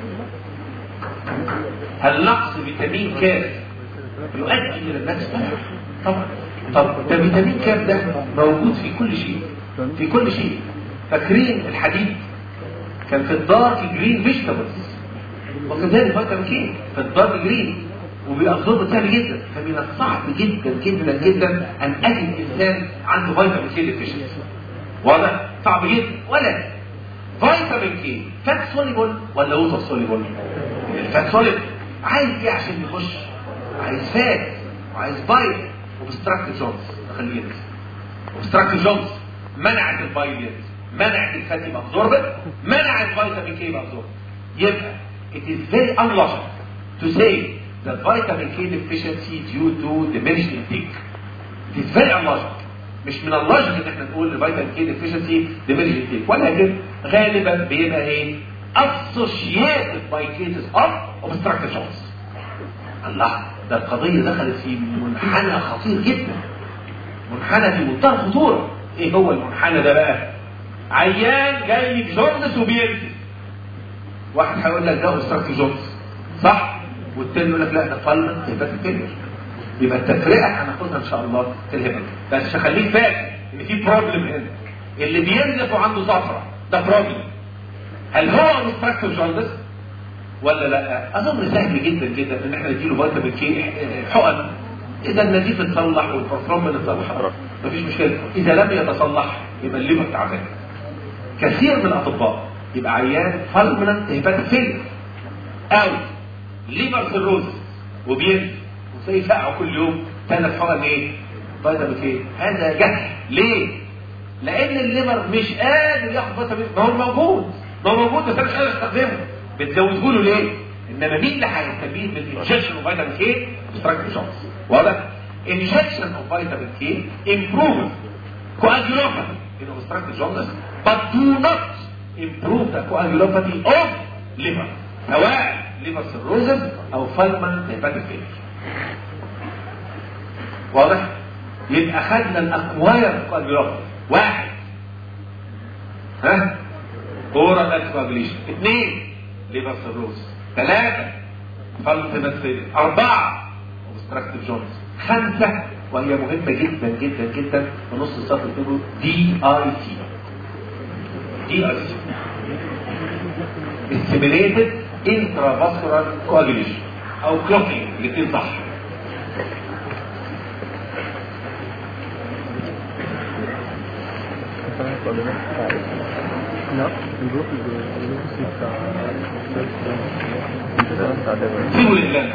هل نقص فيتامين كي يؤدي الى النقص طبعا طب ده فيتامين كي ده موجود في كل شيء في كل شيء فاكرين الحديد كان في الدارك جرين فيجيتابلز وكذلك فيتامين كي في الدارك جرين وبيأبزورب سهل جدا فمن الصعب جدا جدا جدا ان اجد انسان عنده فيتامين كي ديفيشنسي واضح صعب جدا ولا فيتامين كي فات سوليبل ولا ووتر سوليبل الفات سوليبل عايز ايه عشان يخش عايز فات وعايز بايل وبستراكت جونز خلينا وبستراكت جونز منعت البايل ينزل منعت الفاتي ابزوربت منعت فيتامين كي ابزوربت يبقى it is very unlogical to say that vitamin K deficiency due to diminished intake it is very unlogical مش من اللوجيك ان احنا نقول الفيتامين كي ديفيشنسي diminished intake ولكن غالبا بيبقى ايه associated by cases of obstructive jaundice الله ده القضية دخلت في منحنى خطير جدا منحنى في منتهى الخطورة ايه هو المنحنى ده بقى عيان جاي بجوندس وبينزل واحد هيقول لك ده obstructive جوندس صح والتاني يقول لك لا ده فالمنت هيبات فيلير يبقى التفرقة هناخدها ان شاء الله في الهبل بس خليك فاكر ان في بروبلم هنا اللي بينزف وعنده زفرة ده بروبلم هل هو obstructive جوندس ولا لا اظن سهل جدا جدا ان احنا نديله فيتامين كي حقن اذا النزيف اتصلح والبروفرومبين اتصلح مفيش مشكله اذا لم يتصلح يبقى الليفر تعبان كثير من الاطباء يبقى عيان فالمنت هيباتيك فيلر او ليفر سيروز وبينزل وتلاقيه فقعه كل يوم ثلاث حقن ايه؟ فيتامين كي هذا جهل ليه؟ لان الليفر مش قادر ياخد فيتامين ما هو موجود ما هو موجود بس انا مش قادر استخدمه بتزوده له ليه؟ انما مين اللي هيستفيد من الانجكشن اوف فيتامين كي؟ obstructive jaundice واضح؟ injection of vitamin K improves coagulopathy in obstructive jaundice but do not improve the coagulopathy of liver سواء liver cirrhosis او fulminant hepatic failure واضح؟ يبقى خدنا الاكواير coagulopathy واحد ها؟ اورال انتيكواجوليشن اثنين ليفر سيروز ثلاثة فالمنت فيلير أربعة obstructive jaundice خمسة وهي مهمة جدا جدا جدا في نص السطر تقول دي اي سي دي اي سي stimulated intravascular coagulation او clotting الاثنين صح لا نروح للوكسي بتاع بتاع دبل سيبوا لله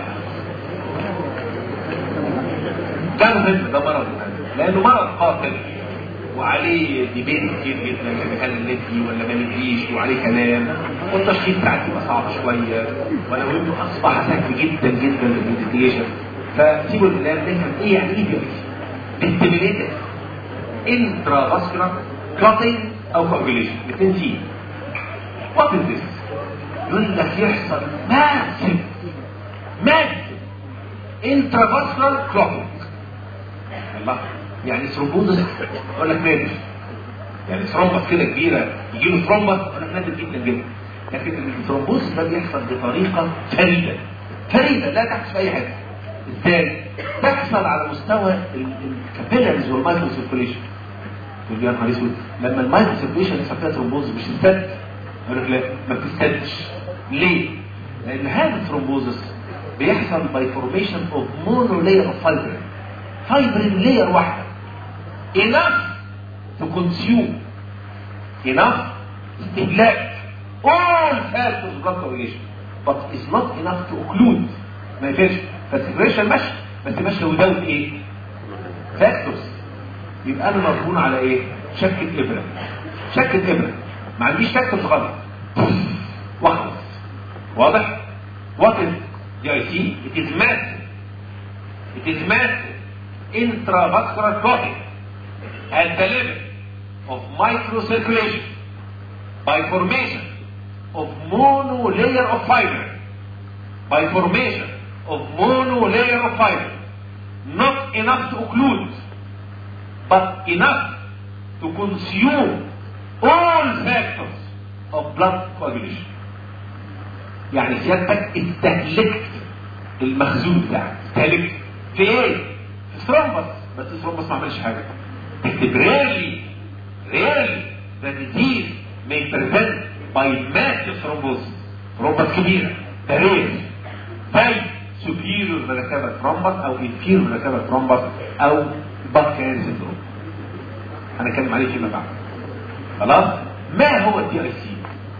ده مهم ده مرض لانه مرض قاتل وعليه ديبيت كتير جدا اذا كان ندي ولا ما نديش وعليه كلام والتشخيص ساعات بيبقى صعب شويه ولو انه اصبح سهل جدا جدا للمديتيشن فسيبوا لله نفهم ايه يعني ايه ديبيت استيميليتد انترا فاسكولار كلوتنج او كوagulation الاثنين سي وات از ذس يقول لك يحصل ماسف ماسف انترافاسكولار كلوتنج الله يعني ثرومبوزس يقول لك نادر يعني ثرومبس كده كبيره يجي له ثرومبس يقول لك نادر جدا جدا لكن الثرومبوزس ده بيحصل بطريقه فريده فريده لا تحدث في اي حته ازاي؟ تحصل على مستوى الكابيلاريز والمايكرو سيركوليشن تقول يا نهار اسود لما المايكرو سيركوليشن يحصل فيها ثرومبوز مش تستد يقول لك لا ما بتستدش ليه؟ لان هذا الثرومبوزس بيحصل باي فورميشن اوف مونو لاير اوف فايبرين فايبرين لاير واحده enough to consume enough استهلاك all factors blood coagulation but is not enough to occlude ما ينفعش فالسيركوليشن ماشي بس ماشي without ايه؟ فاكتورز يبقى انا مضمون على ايه؟ شكة ابره شكة ابره ما عنديش فاكتورز غلط واخلص واضح؟ What is DIC? It is massive. It is massive intravascular clotting at the level of microcirculation by formation of monolayer of fiber. By formation of monolayer of fiber. Not enough to occlude, but enough to consume all factors of blood coagulation. يعني سيادتك استهلكت المخزون بتاعك استهلكت في ايه؟ في ثرومبس بس الثرومبس ما عملش حاجه اكتب rarely rarely the disease may present by massive thrombosis ثرومبس كبيره ده رير زي superior vena ثرومبس او inferior vena ثرومبس او بكاري سيندروم هنتكلم عليه فيما بعد خلاص ما هو الدي اي سي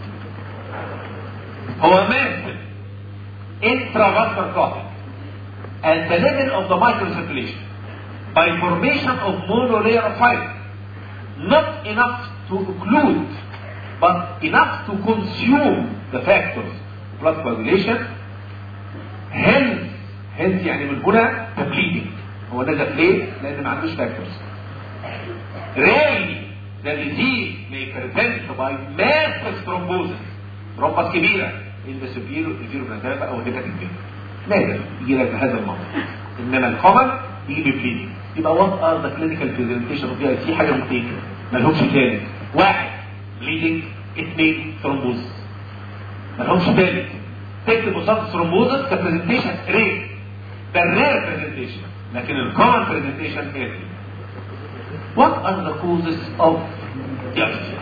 هو massive intravascular clotting at the level of the microcirculation by formation of monolayer of fiber not enough to occlude but enough to consume the factors blood coagulation hence hence يعني من هنا the bleeding هو نزف ليه؟ لأن ما عندوش factors rarely the disease may present by massive thrombosis ترومبس كبيرة in the severe severe بنتابة أو هيباتيك بين نادر يجي لك بهذا المنظر إنما الكومن يجي ببليدنج يبقى what are the clinical presentation of DIC حاجة متين مالهمش تاني واحد bleeding اثنين ثرومبوزس مالهمش تالت تكتب قصاد ثرومبوزس كبرزنتيشن رير ده الرير برزنتيشن لكن الكومن برزنتيشن هي دي What are the causes of diabetes?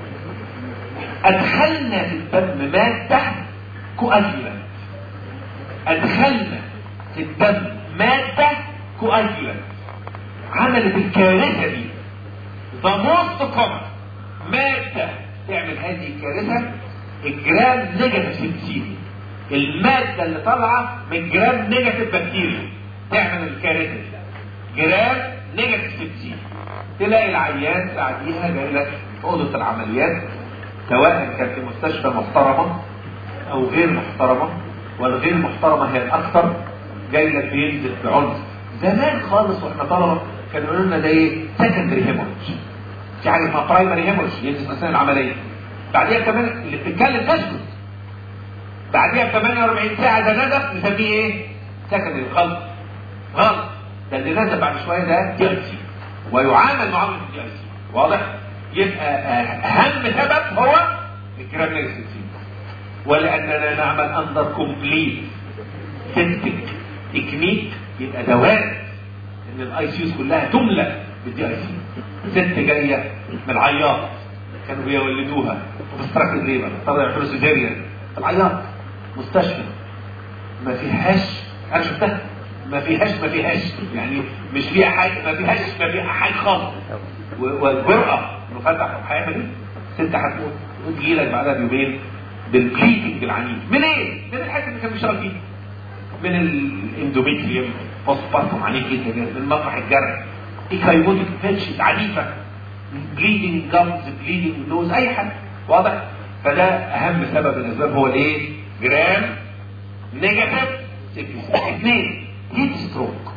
أدخلنا في الدم مادة كؤجلة أدخلنا في الدم مادة كؤجلة عملت الكارثة دي The most common مادة تعمل هذه الكارثة الجرام نيجاتيف سيبسيدي المادة اللي طالعة من جرام نيجاتيف بكتيريا تعمل الكارثة دي جرام نيجاتيف سيبسيدي تلاقي العيان بعديها جاي لك في اوضه العمليات سواء كان في مستشفى محترمه او غير محترمه والغير محترمه هي الاكثر جاي لك بينزل بعنف زمان خالص واحنا طلبه كانوا يقولوا لنا ده ايه سكندري هيموريج في حاجه اسمها برايمري هيموريج ينزل اثناء العمليه بعديها كمان اللي بتتكلم تسكت بعديها ب 48 ساعه ده نزف نسميه ايه؟ سكندري غلط غلط ده اللي نزف بعد شويه ده دي سي ويعامل معامله الدي اي سي واضح يبقى اهم سبب هو الجرام نيجاتيف ولاننا نعمل اندر كومبليت سيستك تكنيك يبقى دوام ان الاي سيوز كلها تملى بالدي اي سي ست جايه من العياط كانوا بيولدوها وبستراكت ليبر طلع يعملوا سيزيريان العياط مستشفى ما فيهاش انا شفتها ما فيهاش ما فيهاش يعني مش فيها حاجه ما فيهاش ما فيها حاجه خالص والجرأة انه فتح هيعمل ايه؟ ست هتموت وتجي لك بعدها بيومين بالبليدنج العنيف من ايه؟ من الحته اللي كان بيشتغل فيها من الاندوميتريوم بوست بارتم عنيف جدا من مطرح الجرح ايكايبوتيك فيلشز عنيفه بليدنج جامز بليدنج نوز اي حاجه واضح؟ فده اهم سبب من الاسباب هو الايه؟ جرام نيجاتيف اثنين هيت ستروك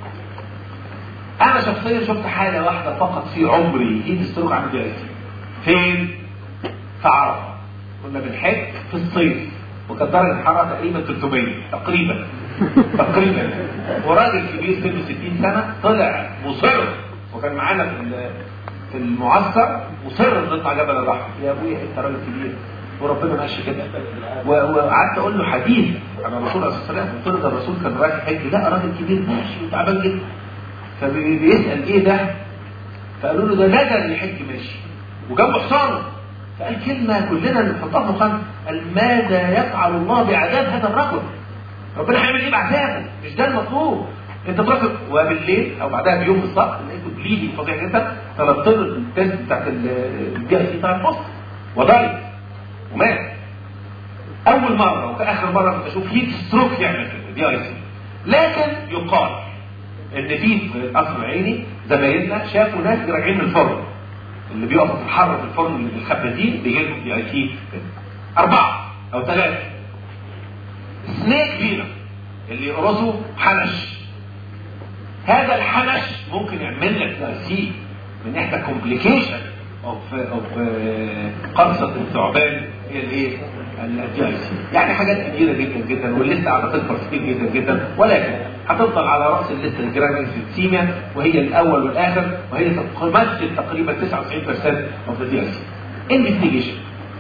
انا شخصيا شفت حالة واحدة فقط في عمري هيت ستروك عند جالسي فين في عرفة كنا بنحج في الصيف وكانت درجة الحرارة تقريبا 300 تقريبا تقريبا وراجل كبير سنه 60 سنة طلع مصر وكان معانا في في المعسكر مصر نطلع جبل الرحمة يا ابويا انت راجل كبير وربنا ماشي كده وقعدت اقول له حديث عن الرسول عليه الصلاه والسلام قلت له ده الرسول كان رايح حج لا راجل كبير ماشي وتعبان جدا فبيسال ايه ده فقالوا له ده نجر يحج ماشي وجنبه حصانه فقال كلمه كلنا نحطها في مخنا قال ماذا يفعل الله بعذاب هذا الرجل ربنا هيعمل ايه بعذابه مش ده المطلوب انت تروح وبالليل او بعدها بيوم بالظبط لقيته بليدنج فظيع جدا طلبت له التست بتاعت الدي اي سي بتاع الفصل وضرب ومات اول مره وكاخر مره كنت اشوف هيت ستروك يعمل كده دي اي سي لكن يقال ان في في القصر العيني زمايلنا شافوا ناس راجعين من الفرن اللي بيقفوا في الحر في الفرن اللي الخبازين بيجي لهم دي اي سي اربعه او ثلاثه سنيك فينا اللي يقرصوا حنش هذا الحنش ممكن يعمل لك دي اي سي من احدى كومبليكيشن اوف اوف قرصه الثعبان هي الايه؟ الدي اي سي يعني حاجات كبيره جدا جدا واللسته على تكبر كتير جدا جدا ولكن هتفضل على راس اللسته الجرانيوسيتيميا وهي الاول والاخر وهي تمثل تقريبا 99% اوف الدي اي سي انفستيجيشن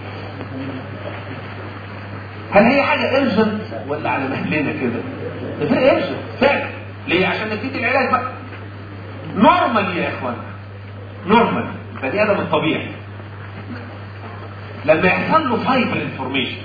هل هي حاجه ارجنت ولا على مهلنا كده؟ ده في ارجنت فعلا ليه؟ عشان نتيجه العلاج بقى نورمال يا اخوانا نورمال بني ادم الطبيعي لما يحصل له فايبر انفورميشن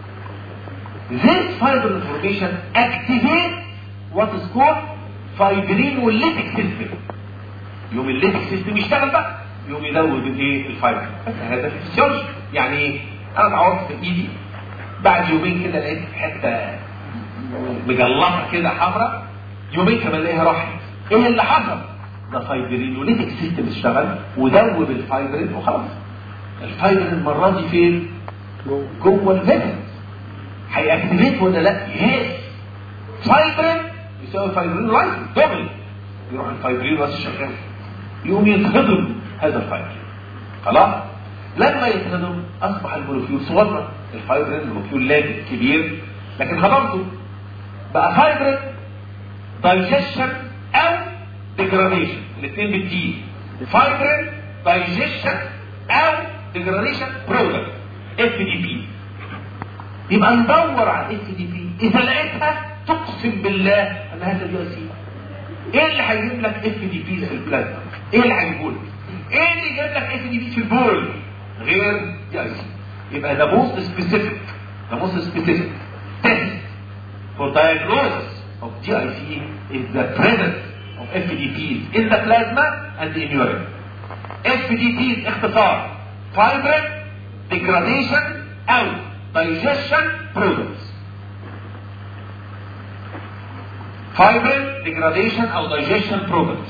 this fiber information activate what is called fibrin والليتك سيستم يوم الليتك سيستم يشتغل بقى يوم يزود الايه الفايبر بس هذا الفسيولوجي يعني ايه انا اتعورت في ايدي بعد يومين كده لقيت حته مجلطه كده حمراء يومين كمان الاقيها راحت ايه اللي حصل ده فايبرينوليتيك سيستم اشتغل ودوب الفايبرين وخلاص الفايبرين المره دي فين؟ جوه جوه الفيتل هيأكتيفيت ولا لا؟ يس فايبرين يساوي فايبرين لايت دبل يروح الفايبرين راس شغال يقوم يتهضم هذا الفايبرين خلاص لما يتهضم اصبح المولكيول صغير الفايبرين المولكيول لازم كبير لكن هضمته بقى فايبرين دايجيشن او ديجراديشن الاثنين بالدي فايبرين دايجيشن او ديجراديشن برودكت اف دي بي يبقى ندور على الاف دي بي اذا لقيتها تقسم بالله ان هذا دي اي سي ايه اللي هيجيب لك اف دي بي في البلازما ايه اللي هيجيبه لك ايه اللي يجيب لك اف دي بي في البول غير دي اي سي يبقى ده موست سبيسيفيك ده موست سبيسيفيك تيست for diagnosis of GIC is the presence of FDPs in the plasma and in urine. FDPs اختصار fibrin degradation أو digestion products. Fibrin degradation أو digestion products.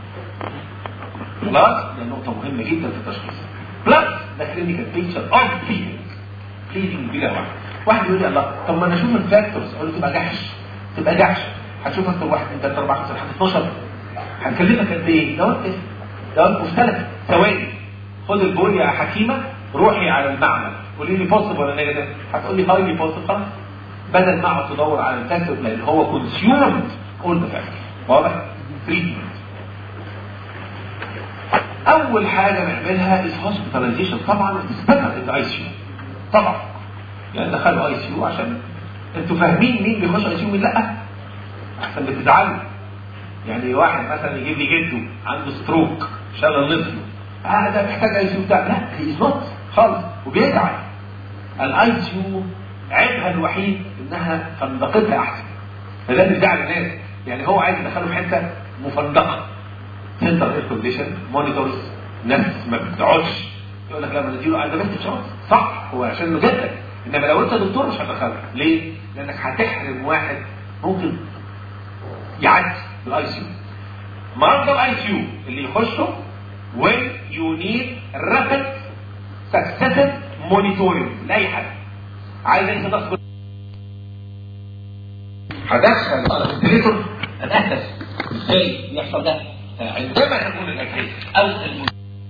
خلاص ده نقطة مهمة جدا في التشخيص. بلس ده clinical picture of bleeding. bleeding بلا واحد. واحد يقول لي الله طب ما انا اشوف الفاكتورز اقول له تبقى جحش تبقى جحش هتشوف انت واحد انت 4 5 لحد 12 هنكلمك قد ايه؟ دوت ايه؟ دوت مختلف ثواني خد البول يا حكيمه روحي على المعمل قولي لي بوزيتيف ولا نيجاتيف هتقول لي هايلي بوزيتيف خلاص بدل ما اقعد تدور على الفاكتور لان هو كونسيومد اول ذا فاكتور واضح؟ تريتمنت اول حاجه نعملها از هوسبيتاليزيشن طبعا از بيتر ان اي سي طبعا يعني دخلوا اي سي يو عشان انتوا فاهمين مين بيخش اي سي يو مين لا احسن بتزعلوا يعني واحد مثلا يجيب لي جده عنده ستروك شلل نصفي اه ده محتاج اي سي يو بتاع لا هي از نوت خالص وبيزعل الاي سي يو عيبها الوحيد انها فندقتها احسن فده بيزعل الناس يعني هو عايز يدخله في حته مفندقه سنتر اير كونديشن مونيتورز ناس ما بتقعدش يقول لك لا ما نديله على بيست شانس صح هو عشان انه جدك انما لو انت دكتور مش هتدخلك ليه؟ لانك هتحرم واحد ممكن يعدي بالاي سي يو مرضى الاي سي يو اللي يخشوا when you need rapid successive monitoring لاي حد عايز انت تدخل هدخل الفنتليتور الاحدث ازاي يحصل ده؟ عندما يكون الاجهزه او الم...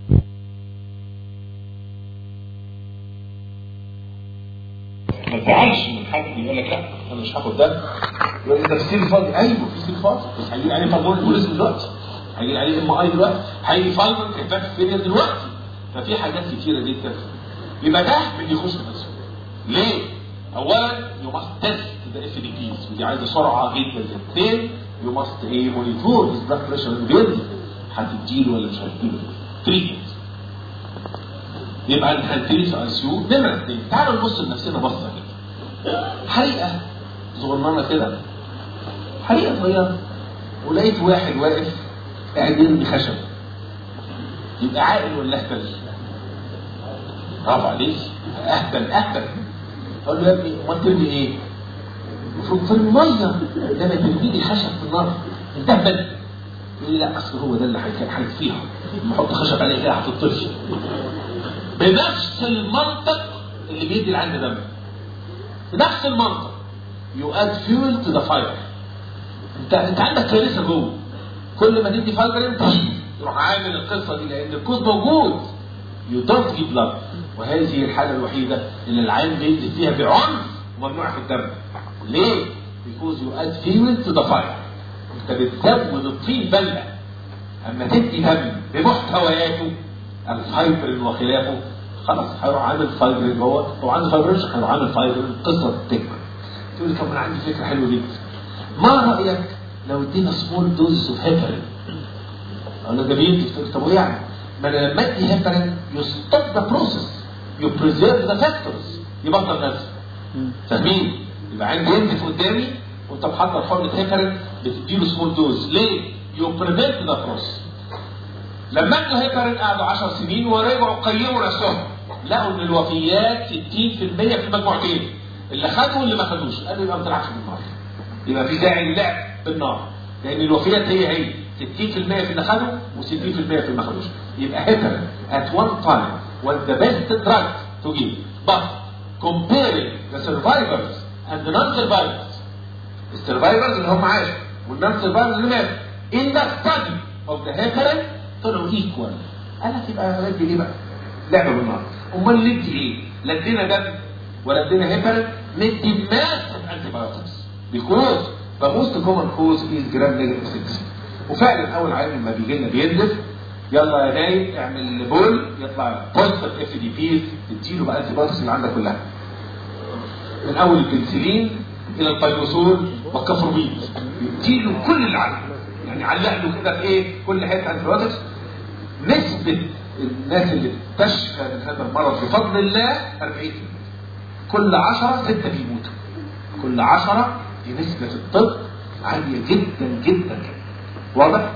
ما تزعلش من حد يقول لك لا انا مش هاخد ده يقول لي ده في سيل فاضي ايوه في سيل فاضي بس هيجي عليه فاضي بوليس دلوقتي هيجي عليه ام اي دلوقتي هيجي فايبر كفاك فيلير دلوقتي ففي حاجات كتيره جدا يبقى ده من يخش نفسه ليه؟ اولا يو ماست تيست ذا اف دي بيز ودي عايزه سرعه جدا اثنين يو ماست ايه مونيتور هيز بلاد بريشر بينزل هتديله ولا مش هتديله تريتمنت يبقى الهالتيريس اي سي يو نمره اثنين تعالوا نبص لنفسنا بصه كده حريقه صغننه كده حريقه صغيره ولقيت واحد واقف قاعد يرمي خشب يبقى عاقل ولا اهبل؟ برافو عليك اهبل اهبل اقول له يا ابني امال ترمي ايه؟ المفروض ترمي ميه انما ترمي لي خشب في النار انت اهبل يقول لي لا اصل هو ده اللي هيكفيها لما احط خشب عليه كده هتطرش بنفس المنطق اللي بيدي العند دم بنفس المنطق يو اد فيول تو ذا فاير انت انت عندك كارثه جوه كل ما تدي فايبر انت تروح عامل القصه دي لان الكود موجود يو دونت جيب بلاد وهذه الحاله الوحيده اللي العين بينزل فيها بعنف وممنوع في الدم ليه؟ because you add fuel to the fire انت بتزود الطين بله اما تدي دم بمحتوياته الفايبرين وخلافه خلاص هيروح عامل فايبرين هو هو عنده فايبرين هيروح عامل فايبرين القصه تكبر تقول لي طب انا عندي فكره حلوه جدا ما رايك لو ادينا سمول دوز اوف هيبرين انا جميل تقول طب وايه يعني؟ ما انا لما ادي هيبرين يو ستوب ذا بروسيس يو بريزيرف ذا فاكتورز يبطل نفسه فاهمين؟ يبقى عندي ينزف قدامي وانت محضر حقنه هيبرين بتديله سمول دوز ليه؟ يو بريفنت ذا بروسيس لما ادوا هيبرين قعدوا 10 سنين ورجعوا قيموا نفسهم لقوا ان الوفيات 60% في المجموعتين اللي خدوا واللي ما خدوش قالوا يبقى ما تلعبش بالنار يبقى في داعي للعب بالنار لان الوفيات هي هي 60% في اللي خدوا و60% في اللي ما خدوش يبقى هيبرين at one time was the best drug to give but comparing the survivors and the non-survivors السرفايفرز اللي هم عاشوا والنون سرفايفرز اللي ماتوا in the study of the heparin طلعوا equal قال لك يبقى ندي ايه بقى؟ لعبه بالنار امال ندي ايه؟ لا ادينا دم ولا ادينا هيبرين ندي massive antibiotics because the most common cause is gram negative 6 وفعلا اول عيان لما بيجي لنا بيندف يلا يا نايم اعمل بول يطلع بوزيتيف اف دي بي تديله بقى الانتيبيوتكس اللي عندك كلها من اول البنسلين الى البايروسول والكفرميد يديله كل اللي عنده يعني علق له كده في ايه كل حته انتيبيوتكس نسبه الناس اللي بتشفى من هذا المرض بفضل الله 40% كل 10 6 بيموتوا كل 10 دي نسبه في الطب عاليه جدا جدا واضح؟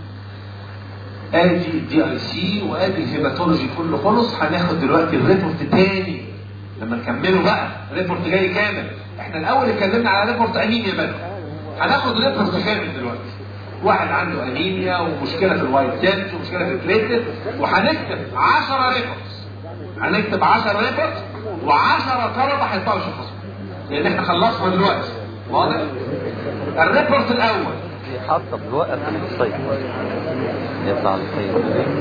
ادي دي اي سي وادي الهيماتولوجي كله خلص هناخد دلوقتي الريبورت تاني لما نكمله بقى ريبورت جاي كامل احنا الاول اتكلمنا على ريبورت انيميا بس هناخد ريبورت كامل دلوقتي واحد عنده انيميا ومشكله في الوايت سيلز ومشكله في البليتلت وهنكتب 10 ريبورتس هنكتب 10 ريبورتس و10 طلبه هيطلعوا يشخصوا لان احنا خلصنا دلوقتي واضح؟ الريبورت الاول حاطه بوقف الصيف يطلع الصيف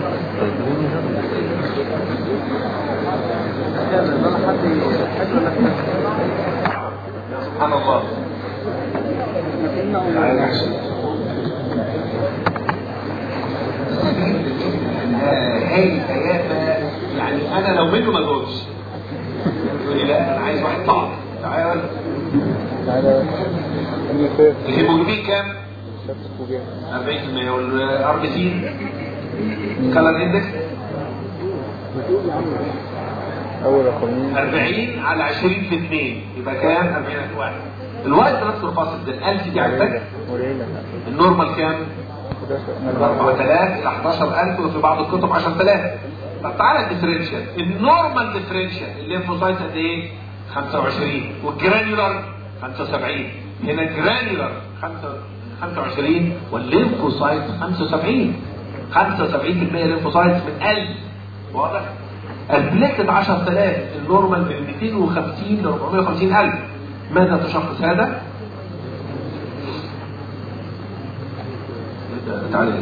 سبحان الله هاي كيافة يعني انا لو منه ما جاوبش يقول لي لا انا عايز واحد صعب تعال تعالى المثال الهيموجلوبين كام؟ شخص فوجئ 40% والار بي سي كلر اندكس أول رقمين 40 على 20 في 2 يبقى كام؟ 40 في 1 الوايت ترانسفير فاصل ده ال دي عندك قليلة النورمال كام؟ من 4000 الى 11000 وفي بعض الكتب 10000 طب تعالى الديفرنشال النورمال ديفرنشال الليمفوسايت قد ايه؟ 25 والجرانيولار 75 هنا الجرانيولار 25 والليمفوسايت 75 75% ليمفوسايت من 1000 واضح؟ البليتد 10000 النورمال من 250 ل 450000 ماذا تشخص هذا؟ تعالى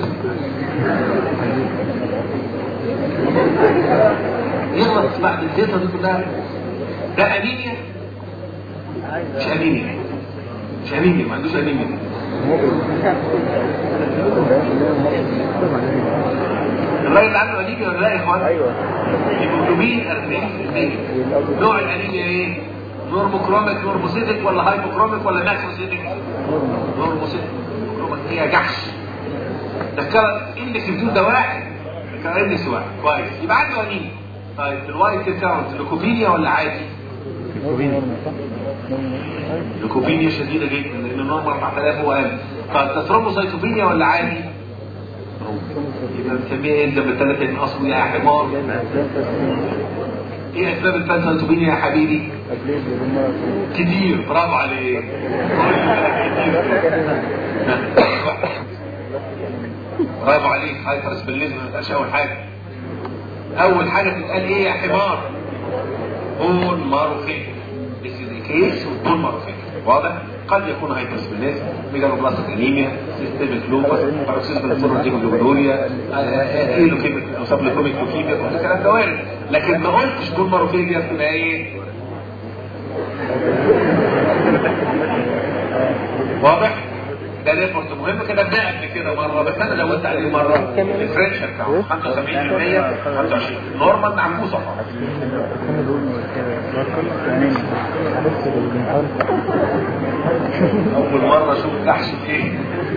يغلط بعد الداتا دي كلها ده انيميا مش انيميا مش انيميا ما عندوش انيميا الراجل اللي عنده انيميا ولا لا يا اخوان؟ أيوة هيموجلوبين 40% نوع الانيميا ايه؟ نورموكروميك نورموسيتك ولا هايبوكروميك ولا ماكروسيتك؟ نورموسيتك نورموكروميك هي جحش ده كان اندكس بدون ده واحد ده كان اندكس واحد كويس يبقى عنده انيميا طيب الوايت كاونت لوكوبينيا ولا عادي؟ لوكوبينيا شديده جدا لان النورمال 4000 هو اقل طيب ترومبوسايتوبينيا ولا عادي؟ يبقى بنسميها ايه جنب الثلاثه من اصله يا حمار ايه اسباب البانسايتوبينيا يا حبيبي؟ كتير برافو عليك برافو عليك هايبر سبليزم ما تقالش اول حاجه اول حاجه تتقال ايه يا حمار بون ماروفيك This is a case of bone marrow واضح قد يكون هايبر سبليزم ميجالوبلاستيك انيميا سيستميك لوبس باروكسيزمال فورتيكولوجيا ايلوكيميك او سبليكوميك لوكيميا كل الكلام ده وارد لكن ما قلتش بون ماروفيجيا تبقى ايه واضح ده ريبورت مهم كده ده قبل كده مره بس انا زودت عليه مره الديفرنشال كاونت 75% 25 نورمال معكوسه طبعا اول مره اشوف جحش في ايه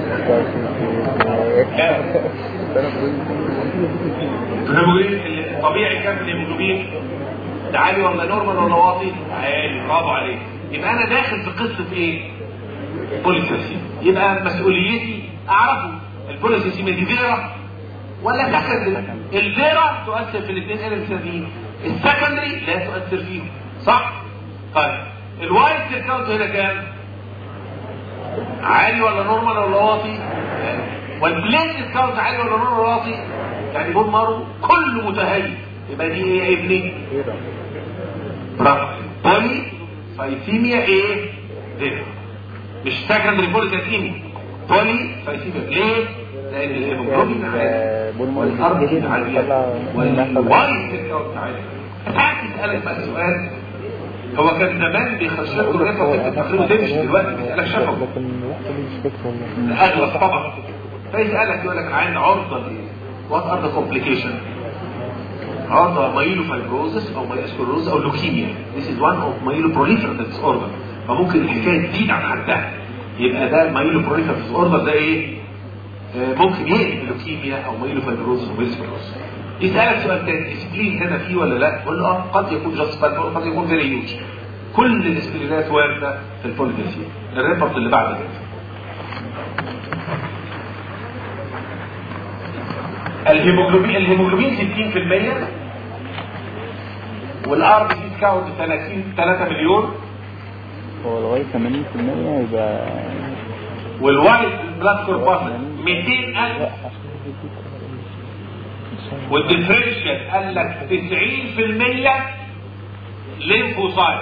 الهيموجلوبين الطبيعي كام الهيموجلوبين ده عالي ولا نورمال ولا واطي؟ عالي برافو عليك يبقى انا داخل في قصه ايه؟ بوليسيسي يبقى مسؤوليتي اعرفه البوليسيسي دي فيرا ولا سكندري الفيرا تؤثر في الاثنين الانسانيين السكندري لا تؤثر فيهم صح؟ طيب الوايت سيل كاونت هنا كام؟ عالي ولا نورمال ولا واطي؟ والبليتلت كاونت عالي ولا نور واطي يعني بون مارو كله متهيئ يبقى دي ايه يا ابني كده برافو بولي سايثيميا ايه زيرو مش سكندري بولي سايثيميا بولي سايثيميا ليه لان الهيموجلوبين عالي والارض عاليه والوايت كاونت عالي تعال اسالك بقى سؤال هو كان زمان بيخش لك الرفع وانت تاخده تمشي دلوقتي بيسالك شفوي لكن الوقت دي مش فاكر والله اغلب طبعا فيسالك يقول لك عين عرضه لايه؟ وات ار ذا كومبليكيشن؟ عرضه مايلوفايبروزس او مايلوسكلروز او لوكيميا This is one of myeloproliferative disorder فممكن الحكايه تزيد عن حدها يبقى ده مايلوبروليفerative disorder ده ايه؟ آه، ممكن يقلب لوكيميا او مايلوفايبروزس او مايلوسكلروز يسالك سؤال تاني سبلين هنا فيه ولا لا؟ قول له اه قد يكون جاست قد يكون فيري هيوج كل الاسبلينات وارده في البوليديسيا الريبورت اللي بعد كده الهيموجلوبين الهيموجلوبين 60% والار بي سي كاونت 30 3 مليون هو لغاية 80% يبقى والوايت بلاد كورباسل 200000 والديفرنشال قال لك 90% ليمفوسايت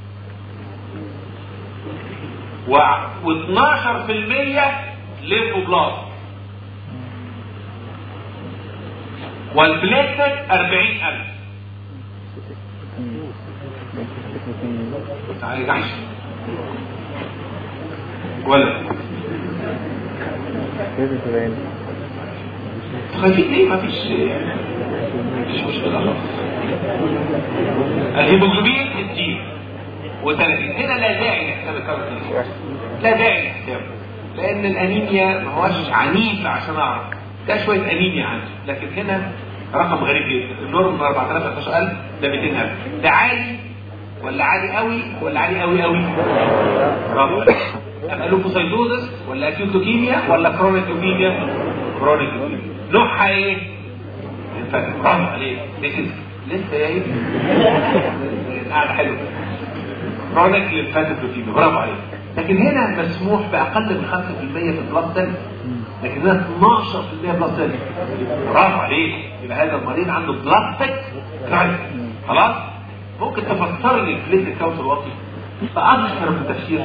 و 12% ليمفوبلاست والبليتلت 40000 تعالى تعيش ولا كده تبين خايفين ليه مفيش مفيش مشكلة خالص الهيموجلوبين 60 و30 هنا لا داعي لحساب الكارت لا داعي لحسابه لان الانيميا ما هوش عنيف عشان اعرف ده شويه انيميا عندي لكن هنا رقم غريب جدا النورم من 4000 11000 ده 200000 ده عالي ولا عالي قوي ولا عالي قوي قوي برافو عليك. ابقى لوكوسايتوزس ولا اكيوت لوكيميا ولا كرونيك لوكيميا كرونيك لوكيميا نوعها ايه انفاكت برافو عليك This is- لسه يا ابني قاعده حلوه كرونيك ليمفاتيك لوكيميا برافو عليك لكن هنا مسموح باقل من 5% في البلاد سيل لكن هنا 12% بلاد سيل برافو عليك يبقى هذا المريض عنده بلاستيك كرايس خلاص ممكن تفسر لي البليت كاونت الوطي فاظهر في التفسير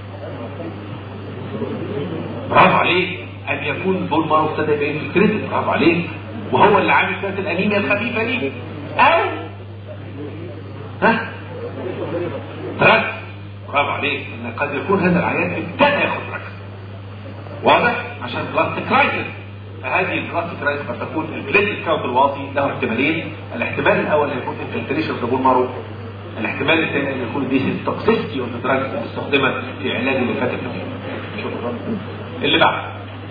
برافو عليك ان يكون بول مارو ابتدى يبين في الكريتيك برافو عليك وهو اللي عامل كانت الانيميا الخفيفه دي او ها دراكس برافو عليك ان قد يكون هذا العيان ابتدى ياخد دراكس واضح عشان بلاستيك كرايسيس فهذه البلاستيك كرايسيس قد تكون البليتلت كاونت الواطي له احتمالين الاحتمال الاول ان يكون انفلتريشن في بول مارو الاحتمال الثاني ان يكون دي توكسيستي اوف دراجز المستخدمه في علاج اللي فاتت شكرا اللي بعد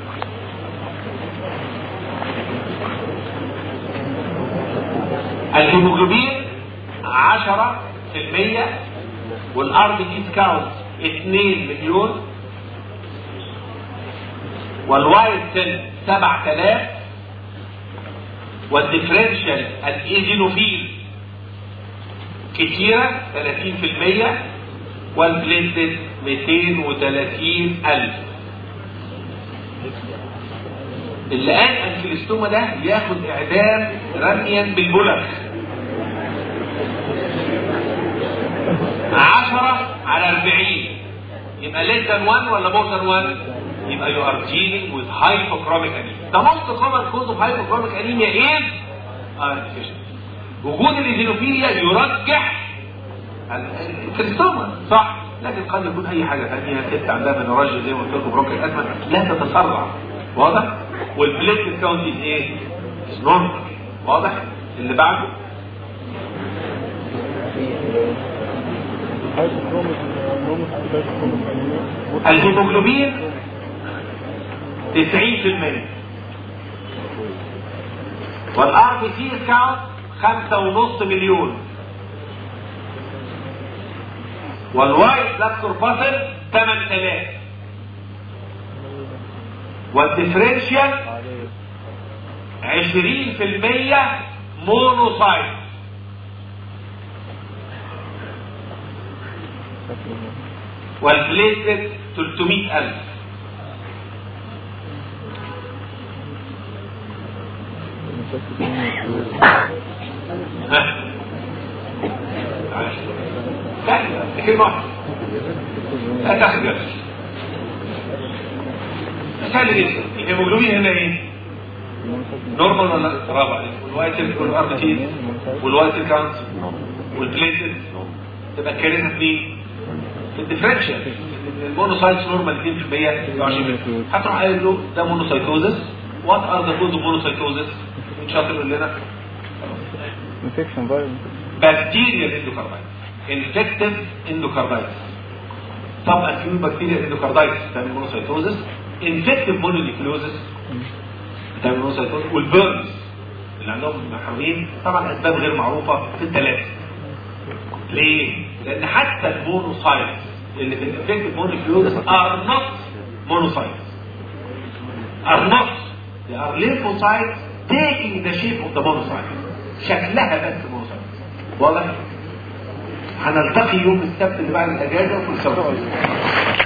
الهيموجلوبين 10% والار بي سي كاونت 2 مليون والوايت سيل 7000 والديفرنشال الايزينوفيل كتيرة 30% والبليتد 230 ألف اللي قال انفلستوما ده ياخد اعدام رميا بالبلغ عشرة على أربعين يبقى less than 1 ولا more than 1 يبقى you are dealing with hypochromic anemia the most common cause of hypochromic anemia is iron deficiency وجود الايزينوفيليا يرجح الكريستوما صح لكن قد يكون اي حاجه ثانيه ست عندها منورجيا زي ما قلت لكم بروكل ازمه لا تتسرع واضح والبليت كاونت از ايه؟ از نورمال واضح اللي بعده الهيموجلوبين 90% والار بي سي كاونت خمسة ونص مليون والوايت بلاد كورباسل 8000 والديفرنشال 20% مونوسايت والبليتلت 300000 ها تعال. سهلة كلمة واحدة لا تاخد جرس سهل جدا الهيموجلوبين هنا ايه؟ نورمال ولا لا؟ برافو عليك والوايت والار تي والوايت كاونت والبليتد تبقى كارثه في مين؟ في الديفرنشال المونوسايتس نورمال 2% 20% هتروح قايل له ده مونوسايتوزس وات ار ذا كوز اوف مونوسايتوزس مين شاطر يقول لنا انفكشن فايروس بكتيريا الاندوكاردايتس انفكتيف اندوكاردايتس طب اكيوت بكتيريا اندوكاردايتس بتعمل مونوسايتوزس انفكتيف مونونيكلوزس بتعمل مونوسايتوزس والبيرنز اللي عندهم محرومين طبعا اسباب غير معروفه في الثلاثه ليه؟ لان حتى المونوسايتس اللي في الانفكتيف مونونيكلوزس ار نوت مونوسايتس are not they are lymphocytes taking the shape of the monocytes شكلها بس monocytes واضح؟ هنلتقي يوم السبت اللي بعد الاجازه وكل سنه وأنتم طيبين.